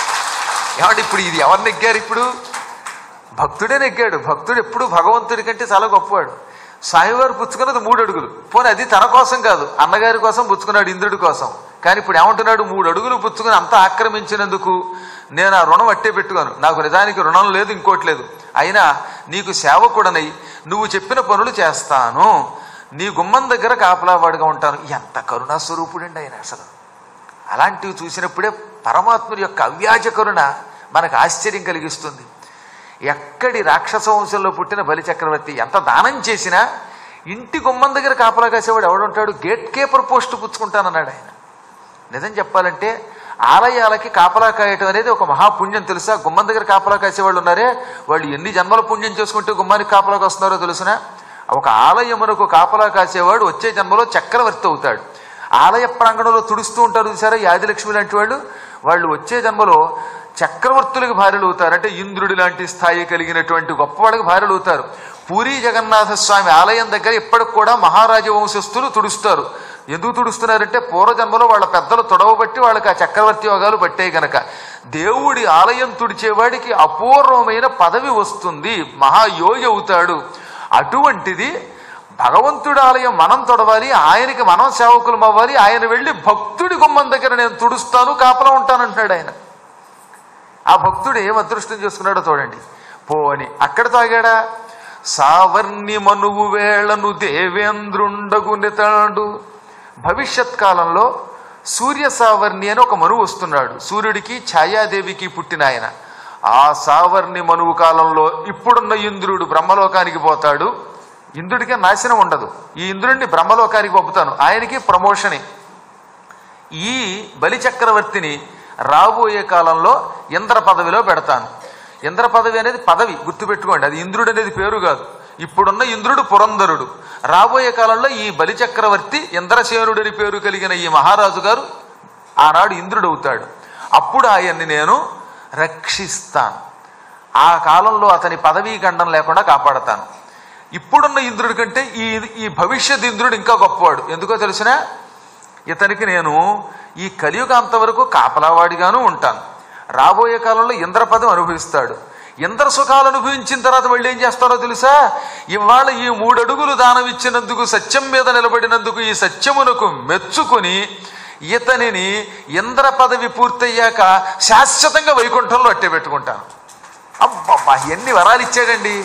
ఏమంటే ఇప్పుడు ఇది ఎవరు నెగ్గారు ఇప్పుడు భక్తుడే నెగ్గాడు భక్తుడు ఎప్పుడు భగవంతుడి కంటే చాలా గొప్పవాడు స్వామివారు పుచ్చుకున్నది మూడు అడుగులు పోనీ అది తన కోసం కాదు అన్నగారి కోసం పుచ్చుకున్నాడు ఇంద్రుడి కోసం కానీ ఇప్పుడు ఏమంటున్నాడు మూడు అడుగులు పుచ్చుకుని అంతా ఆక్రమించినందుకు నేను ఆ రుణం అట్టే పెట్టుకోను నాకు నిజానికి రుణం లేదు ఇంకోటి లేదు అయినా నీకు సేవకుడనై నువ్వు చెప్పిన పనులు చేస్తాను నీ గుమ్మం దగ్గర కాపలావాడిగా ఉంటాను ఎంత కరుణా స్వరూపుడండి ఆయన అసలు అలాంటివి చూసినప్పుడే పరమాత్ముడి యొక్క అవ్యాజ కరుణ మనకు ఆశ్చర్యం కలిగిస్తుంది ఎక్కడి రాక్షస వంశంలో పుట్టిన బలి చక్రవర్తి ఎంత దానం చేసినా ఇంటి గుమ్మం దగ్గర కాపలా కాసేవాడు ఎవడుంటాడు గేట్ కీపర్ పోస్ట్ పుచ్చుకుంటానన్నాడు ఆయన నిజం చెప్పాలంటే ఆలయాలకి కాపలా కాయటం అనేది ఒక మహాపుణ్యం తెలుసా గుమ్మం దగ్గర కాపలా కాసేవాళ్ళు ఉన్నారే వాళ్ళు ఎన్ని జన్మల పుణ్యం చేసుకుంటే గుమ్మానికి కాపలాకి వస్తున్నారో తెలుసునా ఒక ఆలయమునకు కాపలా కాసేవాడు వచ్చే జన్మలో చక్రవర్తి అవుతాడు ఆలయ ప్రాంగణంలో తుడుస్తూ ఉంటారు చూసారా ఈ ఆదిలక్ష్మి లాంటి వాళ్ళు వాళ్ళు వచ్చే జన్మలో చక్రవర్తులకు భార్యలు అవుతారు అంటే ఇంద్రుడి లాంటి స్థాయి కలిగినటువంటి గొప్పవాళ్ళకి భార్యలు అవుతారు పూరి జగన్నాథ స్వామి ఆలయం దగ్గర ఇప్పటికి కూడా మహారాజ వంశస్థులు తుడుస్తారు ఎందుకు తుడుస్తున్నారంటే పూర్వజన్మలో వాళ్ళ పెద్దలు తొడవబట్టి వాళ్ళకి ఆ చక్రవర్తి యోగాలు పట్టాయి గనక దేవుడి ఆలయం తుడిచేవాడికి అపూర్వమైన పదవి వస్తుంది మహాయోగి అవుతాడు అటువంటిది భగవంతుడి ఆలయం మనం తొడవాలి ఆయనకి మనం సేవకులం అవ్వాలి ఆయన వెళ్ళి భక్తుడి గుమ్మం దగ్గర నేను తుడుస్తాను కాపలా ఉంటానంటున్నాడు ఆయన ఆ భక్తుడు ఏం అదృష్టం చేసుకున్నాడో చూడండి పోని అక్కడ తాగాడా సావర్ణి మనువు వేళను దేవేంద్రుండగు నెతాడు భవిష్యత్ కాలంలో సూర్య సావర్ణి అని ఒక మనువు వస్తున్నాడు సూర్యుడికి ఛాయాదేవికి పుట్టిన ఆయన ఆ సావర్ణి మనువు కాలంలో ఇప్పుడున్న ఇంద్రుడు బ్రహ్మలోకానికి పోతాడు ఇంద్రుడికి నాశనం ఉండదు ఈ ఇంద్రుడిని బ్రహ్మలోకానికి పంపుతాను ఆయనకి ప్రమోషనే ఈ బలి చక్రవర్తిని రాబోయే కాలంలో ఇంద్ర పదవిలో పెడతాను ఇంద్ర పదవి అనేది పదవి గుర్తుపెట్టుకోండి అది ఇంద్రుడు అనేది పేరు కాదు ఇప్పుడున్న ఇంద్రుడు పురంధరుడు రాబోయే కాలంలో ఈ బలి చక్రవర్తి ఇంద్రసేనుడని పేరు కలిగిన ఈ మహారాజు గారు ఆనాడు ఇంద్రుడు అవుతాడు అప్పుడు ఆయన్ని నేను రక్షిస్తాను ఆ కాలంలో అతని పదవీ గండం లేకుండా కాపాడతాను ఇప్పుడున్న ఇంద్రుడి కంటే ఈ ఈ భవిష్యత్ ఇంద్రుడు ఇంకా గొప్పవాడు ఎందుకో తెలిసినా ఇతనికి నేను ఈ కలియుగాంత వరకు కాపలావాడిగాను ఉంటాను రాబోయే కాలంలో ఇంద్రపదం అనుభవిస్తాడు ఇంద్ర సుఖాలు అనుభవించిన తర్వాత మళ్ళీ ఏం చేస్తారో తెలుసా ఇవాళ ఈ మూడడుగులు దానం ఇచ్చినందుకు సత్యం మీద నిలబడినందుకు ఈ సత్యమునకు మెచ్చుకుని ఇతనిని ఇంద్ర పదవి పూర్తయ్యాక శాశ్వతంగా వైకుంఠంలో అట్టే పెట్టుకుంటాను అబ్బబ్బా ఎన్ని వరాలు ఇచ్చాడండి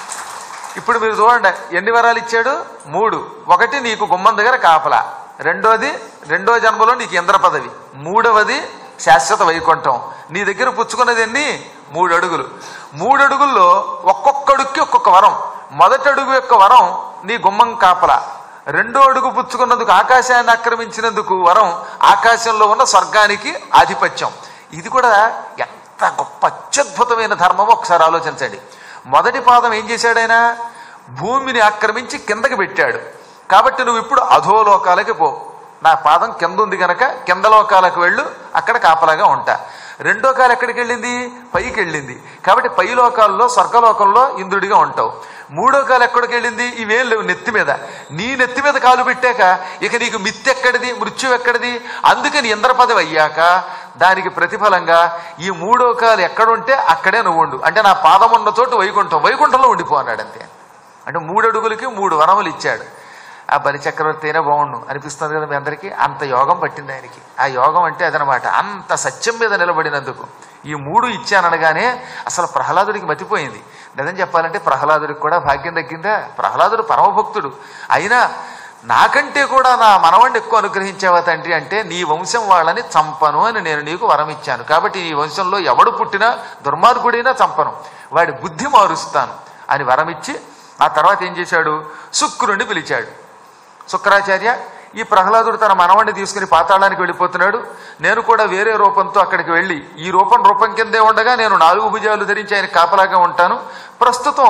ఇప్పుడు మీరు చూడండి ఎన్ని వరాలు ఇచ్చాడు మూడు ఒకటి నీకు గుమ్మం దగ్గర కాపలా రెండోది రెండో జన్మలో నీకు ఇంద్ర పదవి మూడవది శాశ్వత వైకుంఠం నీ దగ్గర పుచ్చుకున్నది ఎన్ని మూడు అడుగులు మూడు అడుగుల్లో ఒక్కొక్క అడుగుకి ఒక్కొక్క వరం మొదటి అడుగు యొక్క వరం నీ గుమ్మం కాపలా రెండో అడుగు పుచ్చుకున్నందుకు ఆకాశాన్ని ఆక్రమించినందుకు వరం ఆకాశంలో ఉన్న స్వర్గానికి ఆధిపత్యం ఇది కూడా ఎంత గొప్ప అత్యద్భుతమైన ధర్మమో ఒకసారి ఆలోచించండి మొదటి పాదం ఏం చేశాడైనా భూమిని ఆక్రమించి కిందకి పెట్టాడు కాబట్టి నువ్వు ఇప్పుడు అధోలోకాలకి పో నా పాదం కింద ఉంది గనక కింద లోకాలకు వెళ్ళు అక్కడ కాపలాగా ఉంటా రెండో కాలు ఎక్కడికి వెళ్ళింది పైకి వెళ్ళింది కాబట్టి పై లోకాల్లో స్వర్గలోకంలో ఇంద్రుడిగా ఉంటావు మూడో కాలు ఎక్కడికి వెళ్ళింది ఇవేం లేవు నెత్తి మీద నీ నెత్తి మీద కాలు పెట్టాక ఇక నీకు మిత్తి ఎక్కడిది మృత్యు ఎక్కడిది అందుకని ఇంద్ర పదవి అయ్యాక దానికి ప్రతిఫలంగా ఈ మూడో కాలు ఎక్కడుంటే అక్కడే నువ్వు ఉండు అంటే నా పాదం ఉన్న చోటు వైకుంఠం వైకుంఠంలో ఉండిపో అన్నాడు అంతే అంటే మూడు అడుగులకి మూడు వరములు ఇచ్చాడు ఆ బలి చక్రవర్తి అయినా బాగుండు అనిపిస్తుంది కదా మీ అందరికీ అంత యోగం పట్టింది ఆయనకి ఆ యోగం అంటే అదనమాట అంత సత్యం మీద నిలబడినందుకు ఈ మూడు ఇచ్చాననగానే అసలు ప్రహ్లాదుడికి మతిపోయింది నిజం చెప్పాలంటే ప్రహ్లాదుడికి కూడా భాగ్యం దక్కిందా ప్రహ్లాదుడు పరమభక్తుడు అయినా నాకంటే కూడా నా మనవాడిని ఎక్కువ అనుగ్రహించావా తండ్రి అంటే నీ వంశం వాళ్ళని చంపను అని నేను నీకు వరం ఇచ్చాను కాబట్టి నీ వంశంలో ఎవడు పుట్టినా దుర్మార్గుడైనా చంపను వాడి బుద్ధి మారుస్తాను అని వరమిచ్చి ఆ తర్వాత ఏం చేశాడు శుక్రుణ్ణి పిలిచాడు శుక్రాచార్య ఈ ప్రహ్లాదుడు తన మనవణ్ణి తీసుకుని పాతాళానికి వెళ్ళిపోతున్నాడు నేను కూడా వేరే రూపంతో అక్కడికి వెళ్ళి ఈ రూపం రూపం కిందే ఉండగా నేను నాలుగు భుజాలు ధరించి ఆయన కాపలాగా ఉంటాను ప్రస్తుతం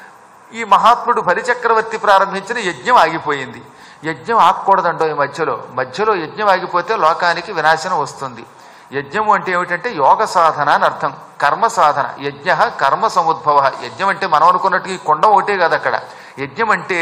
ఈ మహాత్ముడు బలిచక్రవర్తి ప్రారంభించిన యజ్ఞం ఆగిపోయింది యజ్ఞం ఆగకూడదండో ఈ మధ్యలో మధ్యలో యజ్ఞం ఆగిపోతే లోకానికి వినాశనం వస్తుంది యజ్ఞం అంటే ఏమిటంటే యోగ సాధన అని అర్థం కర్మ సాధన యజ్ఞ కర్మ సముద్భవ యజ్ఞం అంటే మనం అనుకున్నట్టు ఈ కొండ ఒకటే కాదు అక్కడ యజ్ఞం అంటే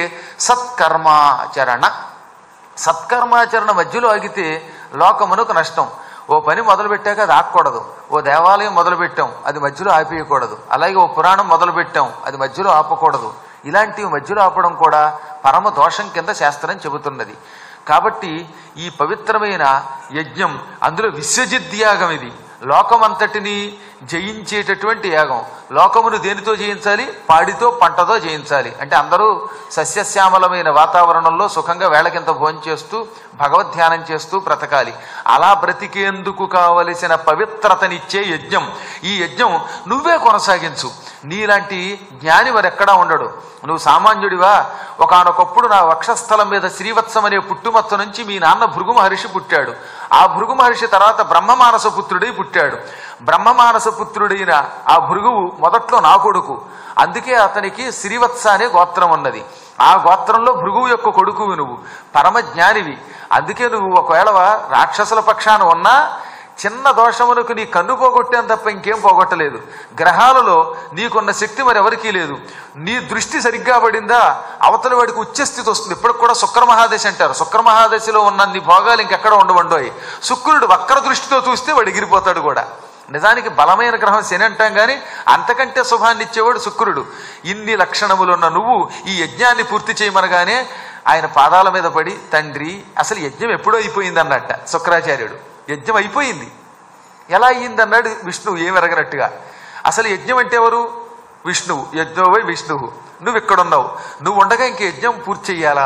సత్కర్మాచరణ సత్కర్మాచరణ మధ్యలో ఆగితే లోకమునకు నష్టం ఓ పని మొదలు పెట్టాక అది ఆగకూడదు ఓ దేవాలయం మొదలు పెట్టాం అది మధ్యలో ఆపేయకూడదు అలాగే ఓ పురాణం మొదలు పెట్టాం అది మధ్యలో ఆపకూడదు ఇలాంటివి మధ్యలో ఆపడం కూడా పరమ దోషం కింద శాస్త్రం చెబుతున్నది కాబట్టి ఈ పవిత్రమైన యజ్ఞం అందులో విశ్వజిత్ యాగం ఇది లోకమంతటిని జయించేటటువంటి యాగం లోకమును దేనితో జయించాలి పాడితో పంటతో జయించాలి అంటే అందరూ సస్యశ్యామలమైన వాతావరణంలో సుఖంగా వేళకింత భోజనం చేస్తూ భగవద్ధ్యానం చేస్తూ బ్రతకాలి అలా బ్రతికేందుకు కావలసిన పవిత్రతనిచ్చే యజ్ఞం ఈ యజ్ఞం నువ్వే కొనసాగించు నీలాంటి జ్ఞాని మరెక్కడా ఉండడు నువ్వు సామాన్యుడివా ఒకనొకప్పుడు నా వక్షస్థలం మీద శ్రీవత్సం అనే పుట్టుమచ్చ నుంచి మీ నాన్న భృగు మహర్షి పుట్టాడు ఆ భృగు మహర్షి తర్వాత బ్రహ్మమానస పుత్రుడై పుట్టాడు బ్రహ్మమానస పుత్రుడైన ఆ భృగువు మొదట్లో నా కొడుకు అందుకే అతనికి శ్రీవత్స అనే గోత్రం ఉన్నది ఆ గోత్రంలో భృగువు యొక్క కొడుకువి నువ్వు పరమ జ్ఞానివి అందుకే నువ్వు ఒకవేళ రాక్షసుల పక్షాన ఉన్నా చిన్న దోషములకు నీ కన్ను పోగొట్టాను తప్ప ఇంకేం పోగొట్టలేదు గ్రహాలలో నీకున్న శక్తి మరి ఎవరికీ లేదు నీ దృష్టి సరిగ్గా పడిందా అవతల వాడికి ఉచ్చస్థితి వస్తుంది ఇప్పటికి కూడా శుక్ర మహాదశ అంటారు శుక్ర మహాదశలో ఉన్న నీ భోగాలు ఇంకెక్కడ ఉండవండోయి శుక్రుడు వక్ర దృష్టితో చూస్తే వాడు ఎగిరిపోతాడు కూడా నిజానికి బలమైన గ్రహం శని అంటాం కానీ అంతకంటే శుభాన్ని ఇచ్చేవాడు శుక్రుడు ఇన్ని లక్షణములున్న నువ్వు ఈ యజ్ఞాన్ని పూర్తి చేయమనగానే ఆయన పాదాల మీద పడి తండ్రి అసలు యజ్ఞం ఎప్పుడో అయిపోయింది అన్నట్ట శుక్రాచార్యుడు యజ్ఞం అయిపోయింది ఎలా అయ్యింది అన్నాడు విష్ణువు ఏమి ఎరగనట్టుగా అసలు యజ్ఞం అంటే ఎవరు విష్ణువు యజ్ఞోవై విష్ణువు నువ్వు ఇక్కడున్నావు నువ్వు ఉండగా ఇంక యజ్ఞం పూర్తి చెయ్యాలా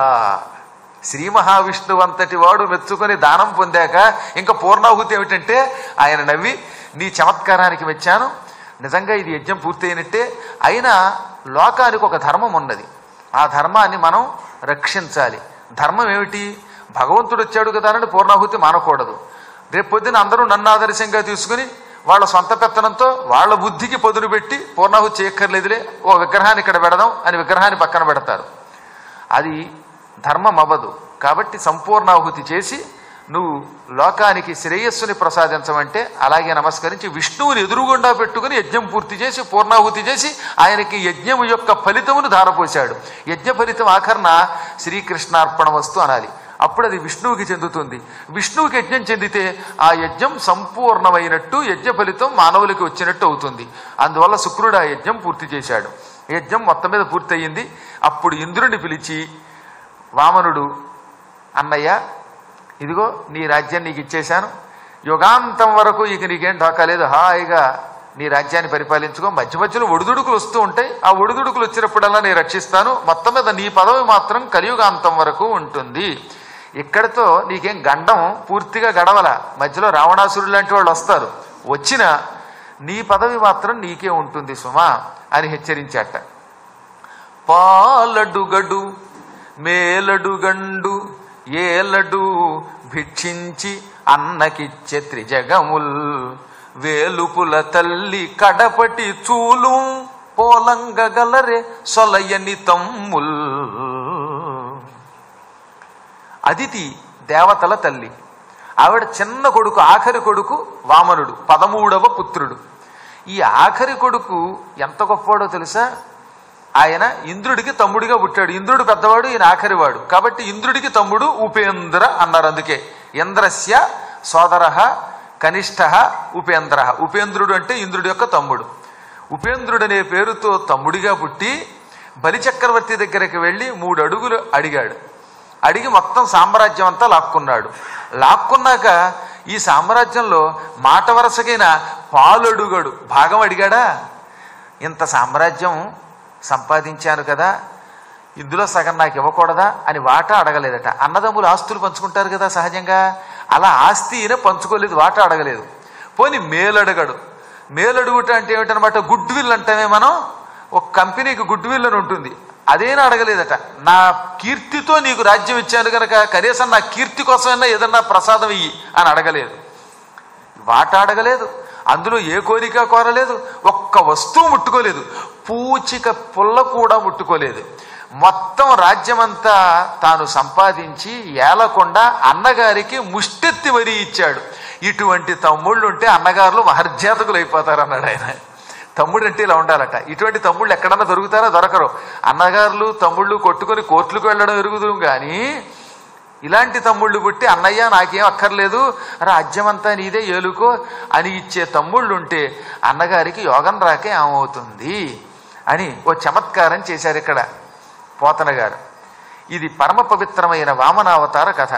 శ్రీ మహావిష్ణువు అంతటి వాడు మెచ్చుకొని దానం పొందాక ఇంకా పూర్ణాహుతి ఏమిటంటే ఆయన నవ్వి నీ చమత్కారానికి మెచ్చాను నిజంగా ఇది యజ్ఞం పూర్తయినట్టే అయినా లోకానికి ఒక ధర్మం ఉన్నది ఆ ధర్మాన్ని మనం రక్షించాలి ధర్మం ఏమిటి భగవంతుడు వచ్చాడు కదా అని పూర్ణాహుతి మానకూడదు రేపు పొద్దున అందరూ నన్ను ఆదర్శంగా తీసుకుని వాళ్ళ సొంత పెత్తనంతో వాళ్ళ బుద్ధికి పొదును పెట్టి పూర్ణాహుతి చేయక్కర్లేదులే ఓ విగ్రహాన్ని ఇక్కడ పెడదాం అని విగ్రహాన్ని పక్కన పెడతారు అది ధర్మం అవ్వదు కాబట్టి సంపూర్ణాహుతి చేసి నువ్వు లోకానికి శ్రేయస్సుని ప్రసాదించమంటే అలాగే నమస్కరించి విష్ణువుని ఎదురుగుండా పెట్టుకుని యజ్ఞం పూర్తి చేసి పూర్ణాహుతి చేసి ఆయనకి యజ్ఞం యొక్క ఫలితమును ధారపోశాడు యజ్ఞ ఫలితం ఆఖరణ శ్రీకృష్ణార్పణ వస్తు అనాలి అప్పుడు అది విష్ణువుకి చెందుతుంది విష్ణువుకి యజ్ఞం చెందితే ఆ యజ్ఞం సంపూర్ణమైనట్టు యజ్ఞ ఫలితం మానవులకి వచ్చినట్టు అవుతుంది అందువల్ల శుక్రుడు ఆ యజ్ఞం పూర్తి చేశాడు యజ్ఞం మొత్తం మీద పూర్తయింది అప్పుడు ఇంద్రుడిని పిలిచి వామనుడు అన్నయ్య ఇదిగో నీ రాజ్యం నీకు ఇచ్చేశాను యుగాంతం వరకు ఇక నీకేం ఢోకాలేదు హాయిగా నీ రాజ్యాన్ని పరిపాలించుకో మధ్య మధ్యలో ఒడిదుడుకులు వస్తూ ఉంటాయి ఆ ఒడిదుడుకులు వచ్చినప్పుడల్లా నేను రక్షిస్తాను మొత్తం మీద నీ పదవి మాత్రం కలియుగాంతం వరకు ఉంటుంది ఇక్కడితో నీకేం గండం పూర్తిగా గడవల మధ్యలో రావణాసురుడు లాంటి వాళ్ళు వస్తారు వచ్చిన నీ పదవి మాత్రం నీకే ఉంటుంది సుమా అని హెచ్చరించాట పాలడుగడు మేలడుగండు ఏలడు భిక్షించి అన్నకిచ్చే త్రిజగముల్ వేలుపుల తల్లి కడపటి చూలు పోలంగగలరే సొలయని తమ్ముల్ అదితి దేవతల తల్లి ఆవిడ చిన్న కొడుకు ఆఖరి కొడుకు వామనుడు పదమూడవ పుత్రుడు ఈ ఆఖరి కొడుకు ఎంత గొప్పవాడో తెలుసా ఆయన ఇంద్రుడికి తమ్ముడిగా పుట్టాడు ఇంద్రుడు పెద్దవాడు ఈయన ఆఖరివాడు కాబట్టి ఇంద్రుడికి తమ్ముడు ఉపేంద్ర అన్నారు అందుకే ఇంద్రస్య సోదర కనిష్ట ఉపేంద్ర ఉపేంద్రుడు అంటే ఇంద్రుడి యొక్క తమ్ముడు ఉపేంద్రుడు అనే పేరుతో తమ్ముడిగా పుట్టి బలిచక్రవర్తి దగ్గరికి వెళ్ళి మూడు అడుగులు అడిగాడు అడిగి మొత్తం సామ్రాజ్యం అంతా లాక్కున్నాడు లాక్కున్నాక ఈ సామ్రాజ్యంలో మాట వరసకైన పాలడుగడు భాగం అడిగాడా ఇంత సామ్రాజ్యం సంపాదించాను కదా ఇందులో సగం నాకు ఇవ్వకూడదా అని వాటా అడగలేదట అన్నదమ్ములు ఆస్తులు పంచుకుంటారు కదా సహజంగా అలా ఆస్తి ఈయన పంచుకోలేదు వాటా అడగలేదు పోని మేలడగడు మేలడుగుట అంటే ఏమిటనమాట గుడ్ విల్ అంటామే మనం ఒక కంపెనీకి గుడ్ విల్ అని ఉంటుంది అదేనా అడగలేదట నా కీర్తితో నీకు రాజ్యం ఇచ్చాను కనుక కనీసం నా కీర్తి కోసమైనా ఏదన్నా ప్రసాదం ఇయ్యి అని అడగలేదు వాట అడగలేదు అందులో ఏ కోరిక కోరలేదు ఒక్క వస్తువు ముట్టుకోలేదు పూచిక పుల్ల కూడా ముట్టుకోలేదు మొత్తం రాజ్యమంతా తాను సంపాదించి ఏలకుండా అన్నగారికి ముష్టెత్తి మరీ ఇచ్చాడు ఇటువంటి తమ్ముళ్ళు ఉంటే అన్నగారులు మహర్జాతకులు అయిపోతారు అన్నాడు ఆయన తమ్ముడు అంటే ఇలా ఉండాలట ఇటువంటి తమ్ముళ్ళు ఎక్కడన్నా దొరుకుతారా దొరకరు అన్నగారులు తమ్ముళ్ళు కొట్టుకొని కోర్టులకు వెళ్ళడం ఎరుగుదు కానీ ఇలాంటి తమ్ముళ్ళు పుట్టి అన్నయ్య నాకేం అక్కర్లేదు రాజ్యమంతా నీదే ఏలుకో అని ఇచ్చే తమ్ముళ్ళు ఉంటే అన్నగారికి యోగం రాకే ఏమవుతుంది అని ఓ చమత్కారం చేశారు ఇక్కడ పోతన గారు ఇది పరమ పవిత్రమైన వామనావతార కథ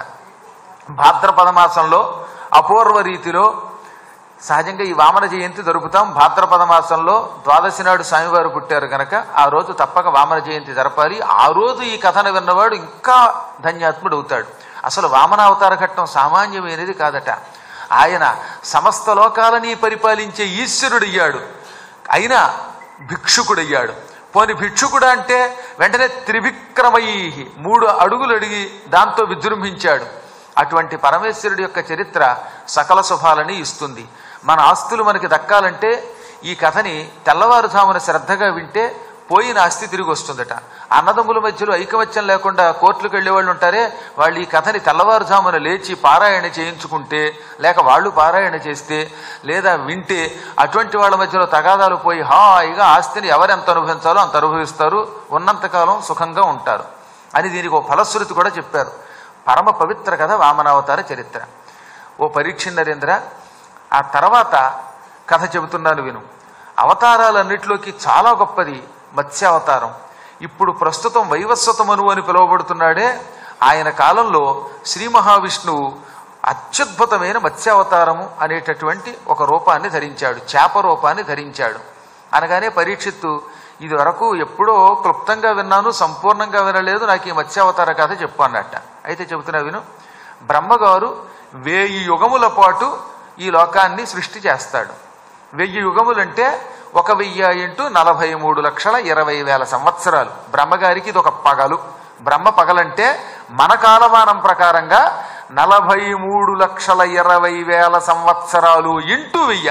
భాద్రపద మాసంలో అపూర్వ రీతిలో సహజంగా ఈ వామన జయంతి జరుపుతాం భాద్రపద మాసంలో ద్వాదశి నాడు స్వామివారు పుట్టారు కనుక ఆ రోజు తప్పక వామన జయంతి జరపాలి ఆ రోజు ఈ కథను విన్నవాడు ఇంకా ధన్యాత్ముడు అవుతాడు అసలు వామనావతార ఘట్టం సామాన్యమైనది కాదట ఆయన సమస్త లోకాలని పరిపాలించే ఈశ్వరుడయ్యాడు అయినా భిక్షుకుడయ్యాడు పోని భిక్షుకుడు అంటే వెంటనే త్రివిక్రమై మూడు అడుగులు అడిగి దాంతో విజృంభించాడు అటువంటి పరమేశ్వరుడి యొక్క చరిత్ర సకల శుభాలని ఇస్తుంది మన ఆస్తులు మనకి దక్కాలంటే ఈ కథని తెల్లవారుజామున శ్రద్ధగా వింటే పోయిన ఆస్తి తిరిగి వస్తుందట అన్నదమ్ముల మధ్యలో ఐకమత్యం లేకుండా కోర్టులకు వెళ్ళే వాళ్ళు ఉంటారే వాళ్ళు ఈ కథని తెల్లవారుజామున లేచి పారాయణ చేయించుకుంటే లేక వాళ్ళు పారాయణ చేస్తే లేదా వింటే అటువంటి వాళ్ళ మధ్యలో తగాదాలు పోయి హాయిగా ఆస్తిని ఎవరెంత అనుభవించాలో అంత అనుభవిస్తారు ఉన్నంతకాలం సుఖంగా ఉంటారు అని దీనికి ఒక ఫలశ్రుతి కూడా చెప్పారు పరమ పవిత్ర కథ వామనావతార చరిత్ర ఓ పరీక్ష నరేంద్ర ఆ తర్వాత కథ చెబుతున్నాను విను అవతారాలన్నిటిలోకి చాలా గొప్పది మత్స్యావతారం ఇప్పుడు ప్రస్తుతం వైవస్వతమను అని పిలువబడుతున్నాడే ఆయన కాలంలో శ్రీ మహావిష్ణువు అత్యద్భుతమైన మత్స్యావతారము అనేటటువంటి ఒక రూపాన్ని ధరించాడు చేప రూపాన్ని ధరించాడు అనగానే పరీక్షిత్తు ఇది వరకు ఎప్పుడో క్లుప్తంగా విన్నాను సంపూర్ణంగా వినలేదు నాకు ఈ మత్స్యావతార కథ చెప్పు అన్నట్ట అయితే చెబుతున్నా విను బ్రహ్మగారు వేయి యుగముల పాటు ఈ లోకాన్ని సృష్టి చేస్తాడు వెయ్యి యుగములంటే ఒక వెయ్యి ఇంటూ నలభై మూడు లక్షల ఇరవై వేల సంవత్సరాలు బ్రహ్మగారికి ఇది ఒక పగలు బ్రహ్మ పగలంటే మన కాలమానం ప్రకారంగా నలభై మూడు లక్షల ఇరవై వేల సంవత్సరాలు ఇంటూ వెయ్య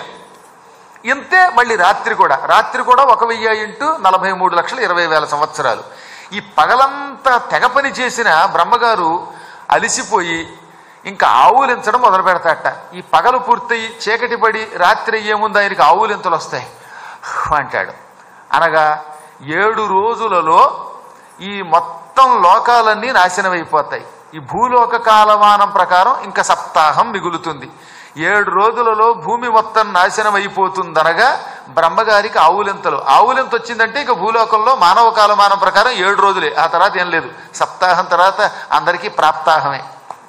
ఇంతే మళ్ళీ రాత్రి కూడా రాత్రి కూడా ఒక వెయ్యి ఇంటూ నలభై మూడు లక్షల ఇరవై వేల సంవత్సరాలు ఈ పగలంతా తెగ పని చేసిన బ్రహ్మగారు అలిసిపోయి ఇంకా ఆవులించడం మొదలు పెడతాట ఈ పగలు పూర్తయి చీకటి పడి రాత్రి అయ్యే ముందు ఆయనకి ఆవులింతలు వస్తాయి అంటాడు అనగా ఏడు రోజులలో ఈ మొత్తం లోకాలన్నీ నాశనం అయిపోతాయి ఈ భూలోక కాలమానం ప్రకారం ఇంకా సప్తాహం మిగులుతుంది ఏడు రోజులలో భూమి మొత్తం నాశనం అయిపోతుందనగా బ్రహ్మగారికి ఆవులింతలు ఆవులింత వచ్చిందంటే ఇక భూలోకంలో మానవ కాలమానం ప్రకారం ఏడు రోజులే ఆ తర్వాత ఏం లేదు సప్తాహం తర్వాత అందరికీ ప్రాప్తాహమే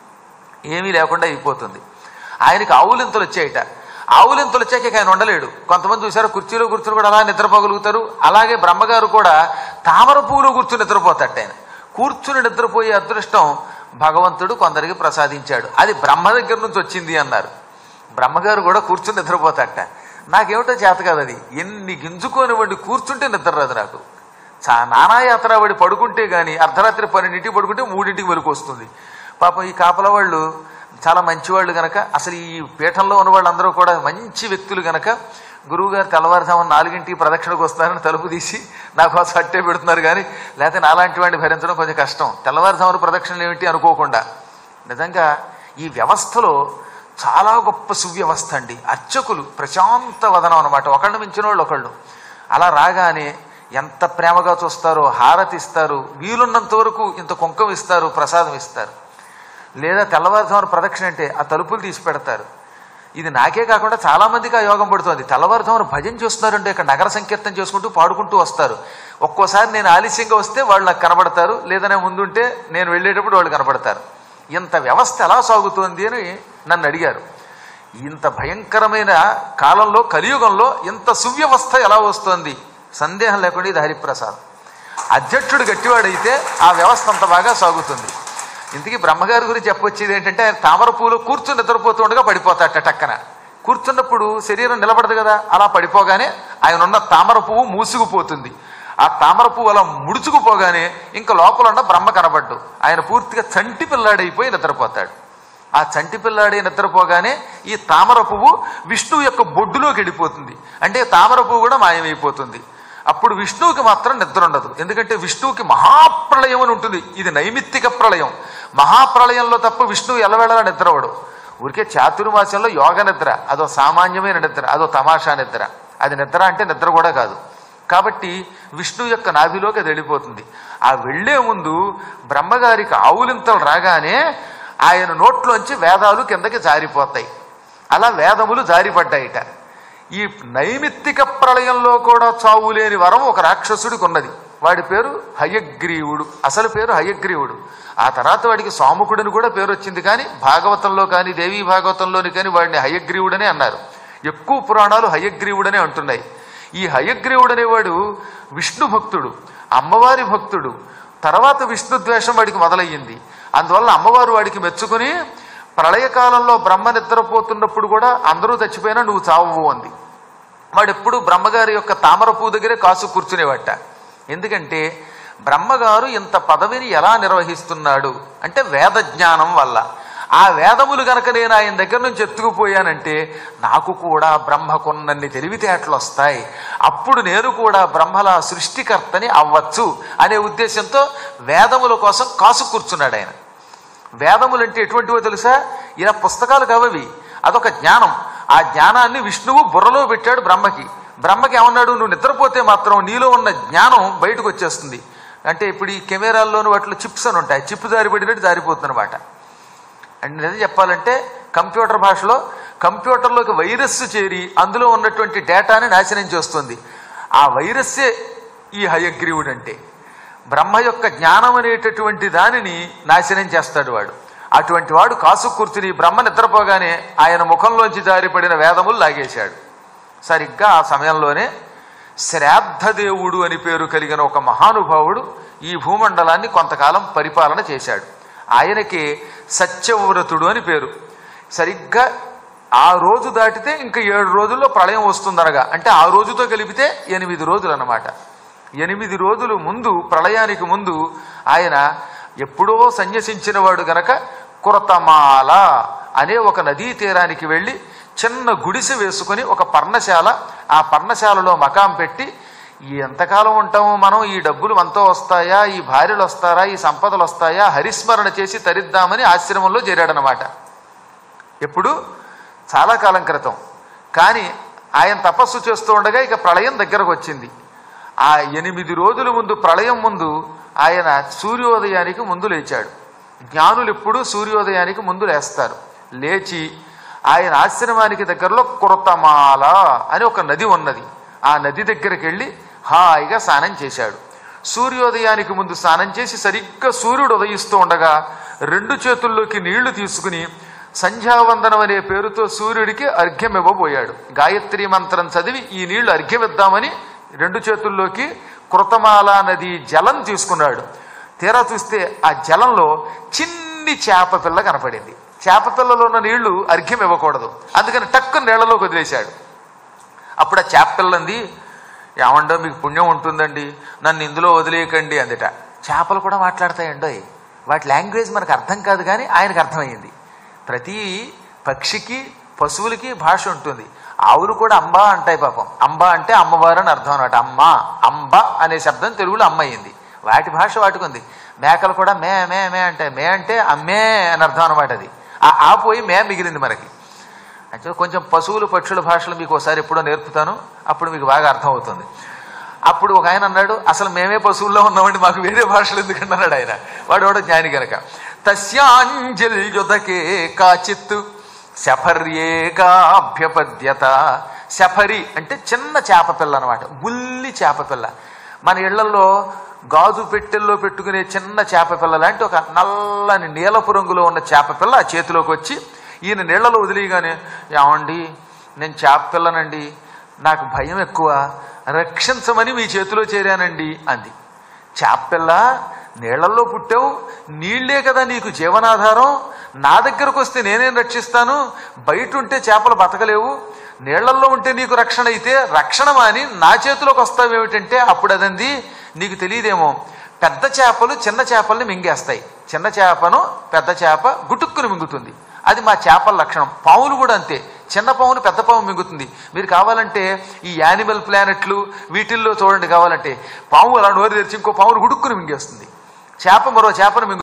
ఏమీ లేకుండా అయిపోతుంది ఆయనకి ఆవులింతలు వచ్చాయట ఆవులింతలు వచ్చాక ఇక ఆయన ఉండలేడు కొంతమంది చూసారు కుర్చీలో కూర్చుని కూడా అలా నిద్రపోగలుగుతారు అలాగే బ్రహ్మగారు కూడా తామర పువ్వులో కూర్చుని నిద్రపోతాట ఆయన కూర్చుని నిద్రపోయే అదృష్టం భగవంతుడు కొందరికి ప్రసాదించాడు అది బ్రహ్మ దగ్గర నుంచి వచ్చింది అన్నారు బ్రహ్మగారు కూడా కూర్చుని నిద్రపోతాట నాకేమిటో చేత కాదు అది ఎన్ని గింజుకోనివ్వండి కూర్చుంటే నిద్ర రాదు నాకు చా నానాయాత్ర వాడి పడుకుంటే గాని అర్ధరాత్రి పన్నెండింటికి పడుకుంటే మూడింటికి వెలుకు వస్తుంది పాపం ఈ కాపల వాళ్ళు చాలా మంచివాళ్ళు గనక అసలు ఈ పీఠంలో ఉన్న వాళ్ళందరూ కూడా మంచి వ్యక్తులు గనక గురువుగారు తెల్లవారుజామున నాలుగింటికి ప్రదక్షిణకు వస్తారని తలుపు తీసి నా కోసం అట్టే పెడుతున్నారు కానీ లేకపోతే నాలాంటి వాడిని భరించడం కొంచెం కష్టం తెల్లవారుజామున ప్రదక్షిణలు ఏమిటి అనుకోకుండా నిజంగా ఈ వ్యవస్థలో చాలా గొప్ప సువ్యవస్థ అండి అర్చకులు ప్రశాంత వదనం అనమాట ఒకళ్ళు మించిన వాళ్ళు ఒకళ్ళు అలా రాగానే ఎంత ప్రేమగా చూస్తారో హారతి ఇస్తారు వీలున్నంత వరకు ఇంత కుంకం ఇస్తారు ప్రసాదం ఇస్తారు లేదా తెల్లవారుజామున ప్రదక్షిణ అంటే ఆ తలుపులు తీసి పెడతారు ఇది నాకే కాకుండా చాలా మందికి ఆ యోగం పడుతుంది తెల్లవారుజామున భజన చేస్తున్నారంటే ఇక్కడ నగర సంకీర్తన చేసుకుంటూ పాడుకుంటూ వస్తారు ఒక్కోసారి నేను ఆలస్యంగా వస్తే వాళ్ళు నాకు కనబడతారు లేదనే ముందుంటే నేను వెళ్ళేటప్పుడు వాళ్ళు కనబడతారు ఇంత వ్యవస్థ ఎలా సాగుతోంది అని నన్ను అడిగారు ఇంత భయంకరమైన కాలంలో కలియుగంలో ఇంత సువ్యవస్థ ఎలా వస్తోంది సందేహం లేకుండా ఇది హరిప్రసాదం అధ్యక్షుడు గట్టివాడైతే ఆ వ్యవస్థ అంత బాగా సాగుతుంది ఇంతకీ బ్రహ్మగారి గురించి చెప్పొచ్చేది ఏంటంటే ఆయన తామర పూలు కూర్చుని నిద్రపోతూ ఉండగా పడిపోతాట టక్కన కూర్చున్నప్పుడు శరీరం నిలబడదు కదా అలా పడిపోగానే ఆయన ఉన్న తామర పువ్వు మూసుకుపోతుంది ఆ తామర పువ్వు అలా ముడుచుకుపోగానే ఇంకా లోపల ఉన్న బ్రహ్మ కనబడ్డు ఆయన పూర్తిగా చంటి పిల్లాడైపోయి నిద్రపోతాడు ఆ చంటి పిల్లాడి నిద్రపోగానే ఈ తామర పువ్వు విష్ణువు యొక్క బొడ్డులోకి వెళ్ళిపోతుంది అంటే తామర పువ్వు కూడా మాయమైపోతుంది అప్పుడు విష్ణువుకి మాత్రం నిద్ర ఉండదు ఎందుకంటే విష్ణువుకి మహాప్రళయం అని ఉంటుంది ఇది నైమిత్తిక ప్రళయం మహాప్రళయంలో తప్ప విష్ణువు ఎలవేళలా నిద్రవడు ఊరికే చాతుర్మాసంలో యోగ నిద్ర అదో సామాన్యమైన నిద్ర అదో తమాషా నిద్ర అది నిద్ర అంటే నిద్ర కూడా కాదు కాబట్టి విష్ణు యొక్క నాభిలోకి అది వెళ్ళిపోతుంది ఆ వెళ్లే ముందు బ్రహ్మగారికి ఆవులింతలు రాగానే ఆయన నోట్లోంచి వేదాలు కిందకి జారిపోతాయి అలా వేదములు జారిపడ్డాయిట ఈ నైమిత్తిక ప్రళయంలో కూడా చావు లేని వరం ఒక రాక్షసుడికి ఉన్నది వాడి పేరు హయగ్రీవుడు అసలు పేరు హయగ్రీవుడు ఆ తర్వాత వాడికి సాముకుడిని కూడా పేరు వచ్చింది కానీ భాగవతంలో కానీ దేవీ భాగవతంలోని కానీ వాడిని హయగ్రీవుడనే అన్నారు ఎక్కువ పురాణాలు హయగ్రీవుడనే అంటున్నాయి ఈ హయగ్రీవుడు అనేవాడు విష్ణు భక్తుడు అమ్మవారి భక్తుడు తర్వాత విష్ణు ద్వేషం వాడికి మొదలయ్యింది అందువల్ల అమ్మవారు వాడికి మెచ్చుకుని ప్రళయకాలంలో బ్రహ్మ నిద్రపోతున్నప్పుడు కూడా అందరూ చచ్చిపోయినా నువ్వు చావు అంది వాడెప్పుడు బ్రహ్మగారి యొక్క తామర పువ్వు దగ్గరే కాసు కూర్చునేవాట ఎందుకంటే బ్రహ్మగారు ఇంత పదవిని ఎలా నిర్వహిస్తున్నాడు అంటే వేద జ్ఞానం వల్ల ఆ వేదములు గనక నేను ఆయన దగ్గర నుంచి ఎత్తుకుపోయానంటే నాకు కూడా బ్రహ్మకున్నన్ని తెలివితేటలు వస్తాయి అప్పుడు నేను కూడా బ్రహ్మల సృష్టికర్తని అవ్వచ్చు అనే ఉద్దేశంతో వేదముల కోసం కాసు కూర్చున్నాడు ఆయన వేదములు అంటే ఎటువంటివో తెలుసా ఇలా పుస్తకాలు కావవి అదొక జ్ఞానం ఆ జ్ఞానాన్ని విష్ణువు బుర్రలో పెట్టాడు బ్రహ్మకి బ్రహ్మకి ఏమన్నాడు నువ్వు నిద్రపోతే మాత్రం నీలో ఉన్న జ్ఞానం బయటకు వచ్చేస్తుంది అంటే ఇప్పుడు ఈ కెమెరాల్లోని వాటిలో చిప్స్ అని ఉంటాయి చిప్ జారిపడినట్టు జారిపోతుంది అనమాట అండ్ నిజం చెప్పాలంటే కంప్యూటర్ భాషలో కంప్యూటర్లోకి వైరస్ చేరి అందులో ఉన్నటువంటి డేటాని నాశనం చేస్తుంది ఆ వైరస్సే ఈ హయగ్రీవుడు అంటే బ్రహ్మ యొక్క జ్ఞానం అనేటటువంటి దానిని నాశనం చేస్తాడు వాడు అటువంటి వాడు కాసు కూర్చుని బ్రహ్మ నిద్రపోగానే ఆయన ముఖంలోంచి జారిపడిన వేదములు లాగేశాడు సరిగ్గా ఆ సమయంలోనే శ్రాద్ధదేవుడు అని పేరు కలిగిన ఒక మహానుభావుడు ఈ భూమండలాన్ని కొంతకాలం పరిపాలన చేశాడు ఆయనకి సత్యవ్రతుడు అని పేరు సరిగ్గా ఆ రోజు దాటితే ఇంకా ఏడు రోజుల్లో ప్రళయం వస్తుందనగా అంటే ఆ రోజుతో కలిపితే ఎనిమిది రోజులు అన్నమాట ఎనిమిది రోజులు ముందు ప్రళయానికి ముందు ఆయన ఎప్పుడో సన్యసించిన వాడు గనక కురతమాల అనే ఒక నదీ తీరానికి వెళ్ళి చిన్న గుడిసె వేసుకొని ఒక పర్ణశాల ఆ పర్ణశాలలో మకాం పెట్టి ఎంతకాలం ఉంటామో మనం ఈ డబ్బులు మనతో వస్తాయా ఈ భార్యలు వస్తారా ఈ సంపదలు వస్తాయా హరిస్మరణ చేసి తరిద్దామని ఆశ్రమంలో చేరాడనమాట ఎప్పుడు చాలా కాలం క్రితం కానీ ఆయన తపస్సు చేస్తూ ఉండగా ఇక ప్రళయం దగ్గరకు వచ్చింది ఆ ఎనిమిది రోజుల ముందు ప్రళయం ముందు ఆయన సూర్యోదయానికి ముందు లేచాడు జ్ఞానులు ఎప్పుడూ సూర్యోదయానికి ముందు లేస్తారు లేచి ఆయన ఆశ్రమానికి దగ్గరలో కురతమాల అని ఒక నది ఉన్నది ఆ నది దగ్గరికి వెళ్ళి హాయిగా స్నానం చేశాడు సూర్యోదయానికి ముందు స్నానం చేసి సరిగ్గా సూర్యుడు ఉదయిస్తూ ఉండగా రెండు చేతుల్లోకి నీళ్లు తీసుకుని సంధ్యావందనం అనే పేరుతో సూర్యుడికి అర్ఘ్యం ఇవ్వబోయాడు గాయత్రి మంత్రం చదివి ఈ నీళ్లు అర్ఘ్యం ఇద్దామని రెండు చేతుల్లోకి కృతమాల నది జలం తీసుకున్నాడు తీరా చూస్తే ఆ జలంలో చిన్ని చేప పిల్ల కనపడింది చేప పిల్లలో ఉన్న నీళ్లు అర్ఘ్యం ఇవ్వకూడదు అందుకని టక్కు నీళ్లలోకి వదిలేశాడు అప్పుడు ఆ చేప పిల్లంది ఏమండో మీకు పుణ్యం ఉంటుందండి నన్ను ఇందులో వదిలేయకండి అందుట చేపలు కూడా మాట్లాడతాయండో వాటి లాంగ్వేజ్ మనకు అర్థం కాదు కానీ ఆయనకు అర్థమైంది ప్రతి పక్షికి పశువులకి భాష ఉంటుంది ఆవులు కూడా అంబా అంటాయి పాపం అంబ అంటే అమ్మవారు అని అర్థం అనమాట అమ్మ అంబ అనే శబ్దం తెలుగులో అమ్మ అయింది వాటి భాష వాటికి ఉంది మేకలు కూడా మే మే మే అంటే మే అంటే అమ్మే అని అర్థం అనమాట అది ఆ ఆ పోయి మే మిగిలింది మనకి అంటే కొంచెం పశువులు పక్షుల భాషలు మీకు ఒకసారి ఎప్పుడో నేర్పుతాను అప్పుడు మీకు బాగా అర్థమవుతుంది అప్పుడు ఒక ఆయన అన్నాడు అసలు మేమే పశువుల్లో ఉన్నామండి మాకు వేరే భాషలు ఎందుకంటే అన్నాడు ఆయన వాడు వాడు జ్ఞాని గనక తస్యాంజల్యుదకే కాచిత్తు శఫర్యేకాభ్యపద్యత శఫరి అంటే చిన్న చేప పిల్ల అనమాట బుల్లి చేప పిల్ల మన ఇళ్లలో గాజు పెట్టెల్లో పెట్టుకునే చిన్న చేప పిల్ల లాంటి ఒక నల్లని నీలపు రంగులో ఉన్న చేప పిల్ల ఆ చేతిలోకి వచ్చి ఈయన నీళ్లలో వదిలిగానే ఏమండి నేను చేప పిల్లనండి నాకు భయం ఎక్కువ రక్షించమని మీ చేతిలో చేరానండి అంది చేప పిల్ల నీళ్లలో పుట్టావు నీళ్లే కదా నీకు జీవనాధారం నా దగ్గరకు వస్తే నేనేం రక్షిస్తాను బయట ఉంటే చేపలు బతకలేవు నీళ్లలో ఉంటే నీకు రక్షణ అయితే రక్షణ మాని నా చేతిలోకి వస్తావేమిటంటే అప్పుడు అదంది నీకు తెలియదేమో పెద్ద చేపలు చిన్న చేపల్ని మింగేస్తాయి చిన్న చేపను పెద్ద చేప గుటుక్కును మింగుతుంది అది మా చేపల లక్షణం పావులు కూడా అంతే చిన్న పావును పెద్ద పాము మింగుతుంది మీరు కావాలంటే ఈ యానిమల్ ప్లానెట్లు వీటిల్లో చూడండి కావాలంటే పాము అలా నోరు తెరిచి ఇంకో పావును గుడుక్కుని మింగేస్తుంది చేప మరో చేపను మింగు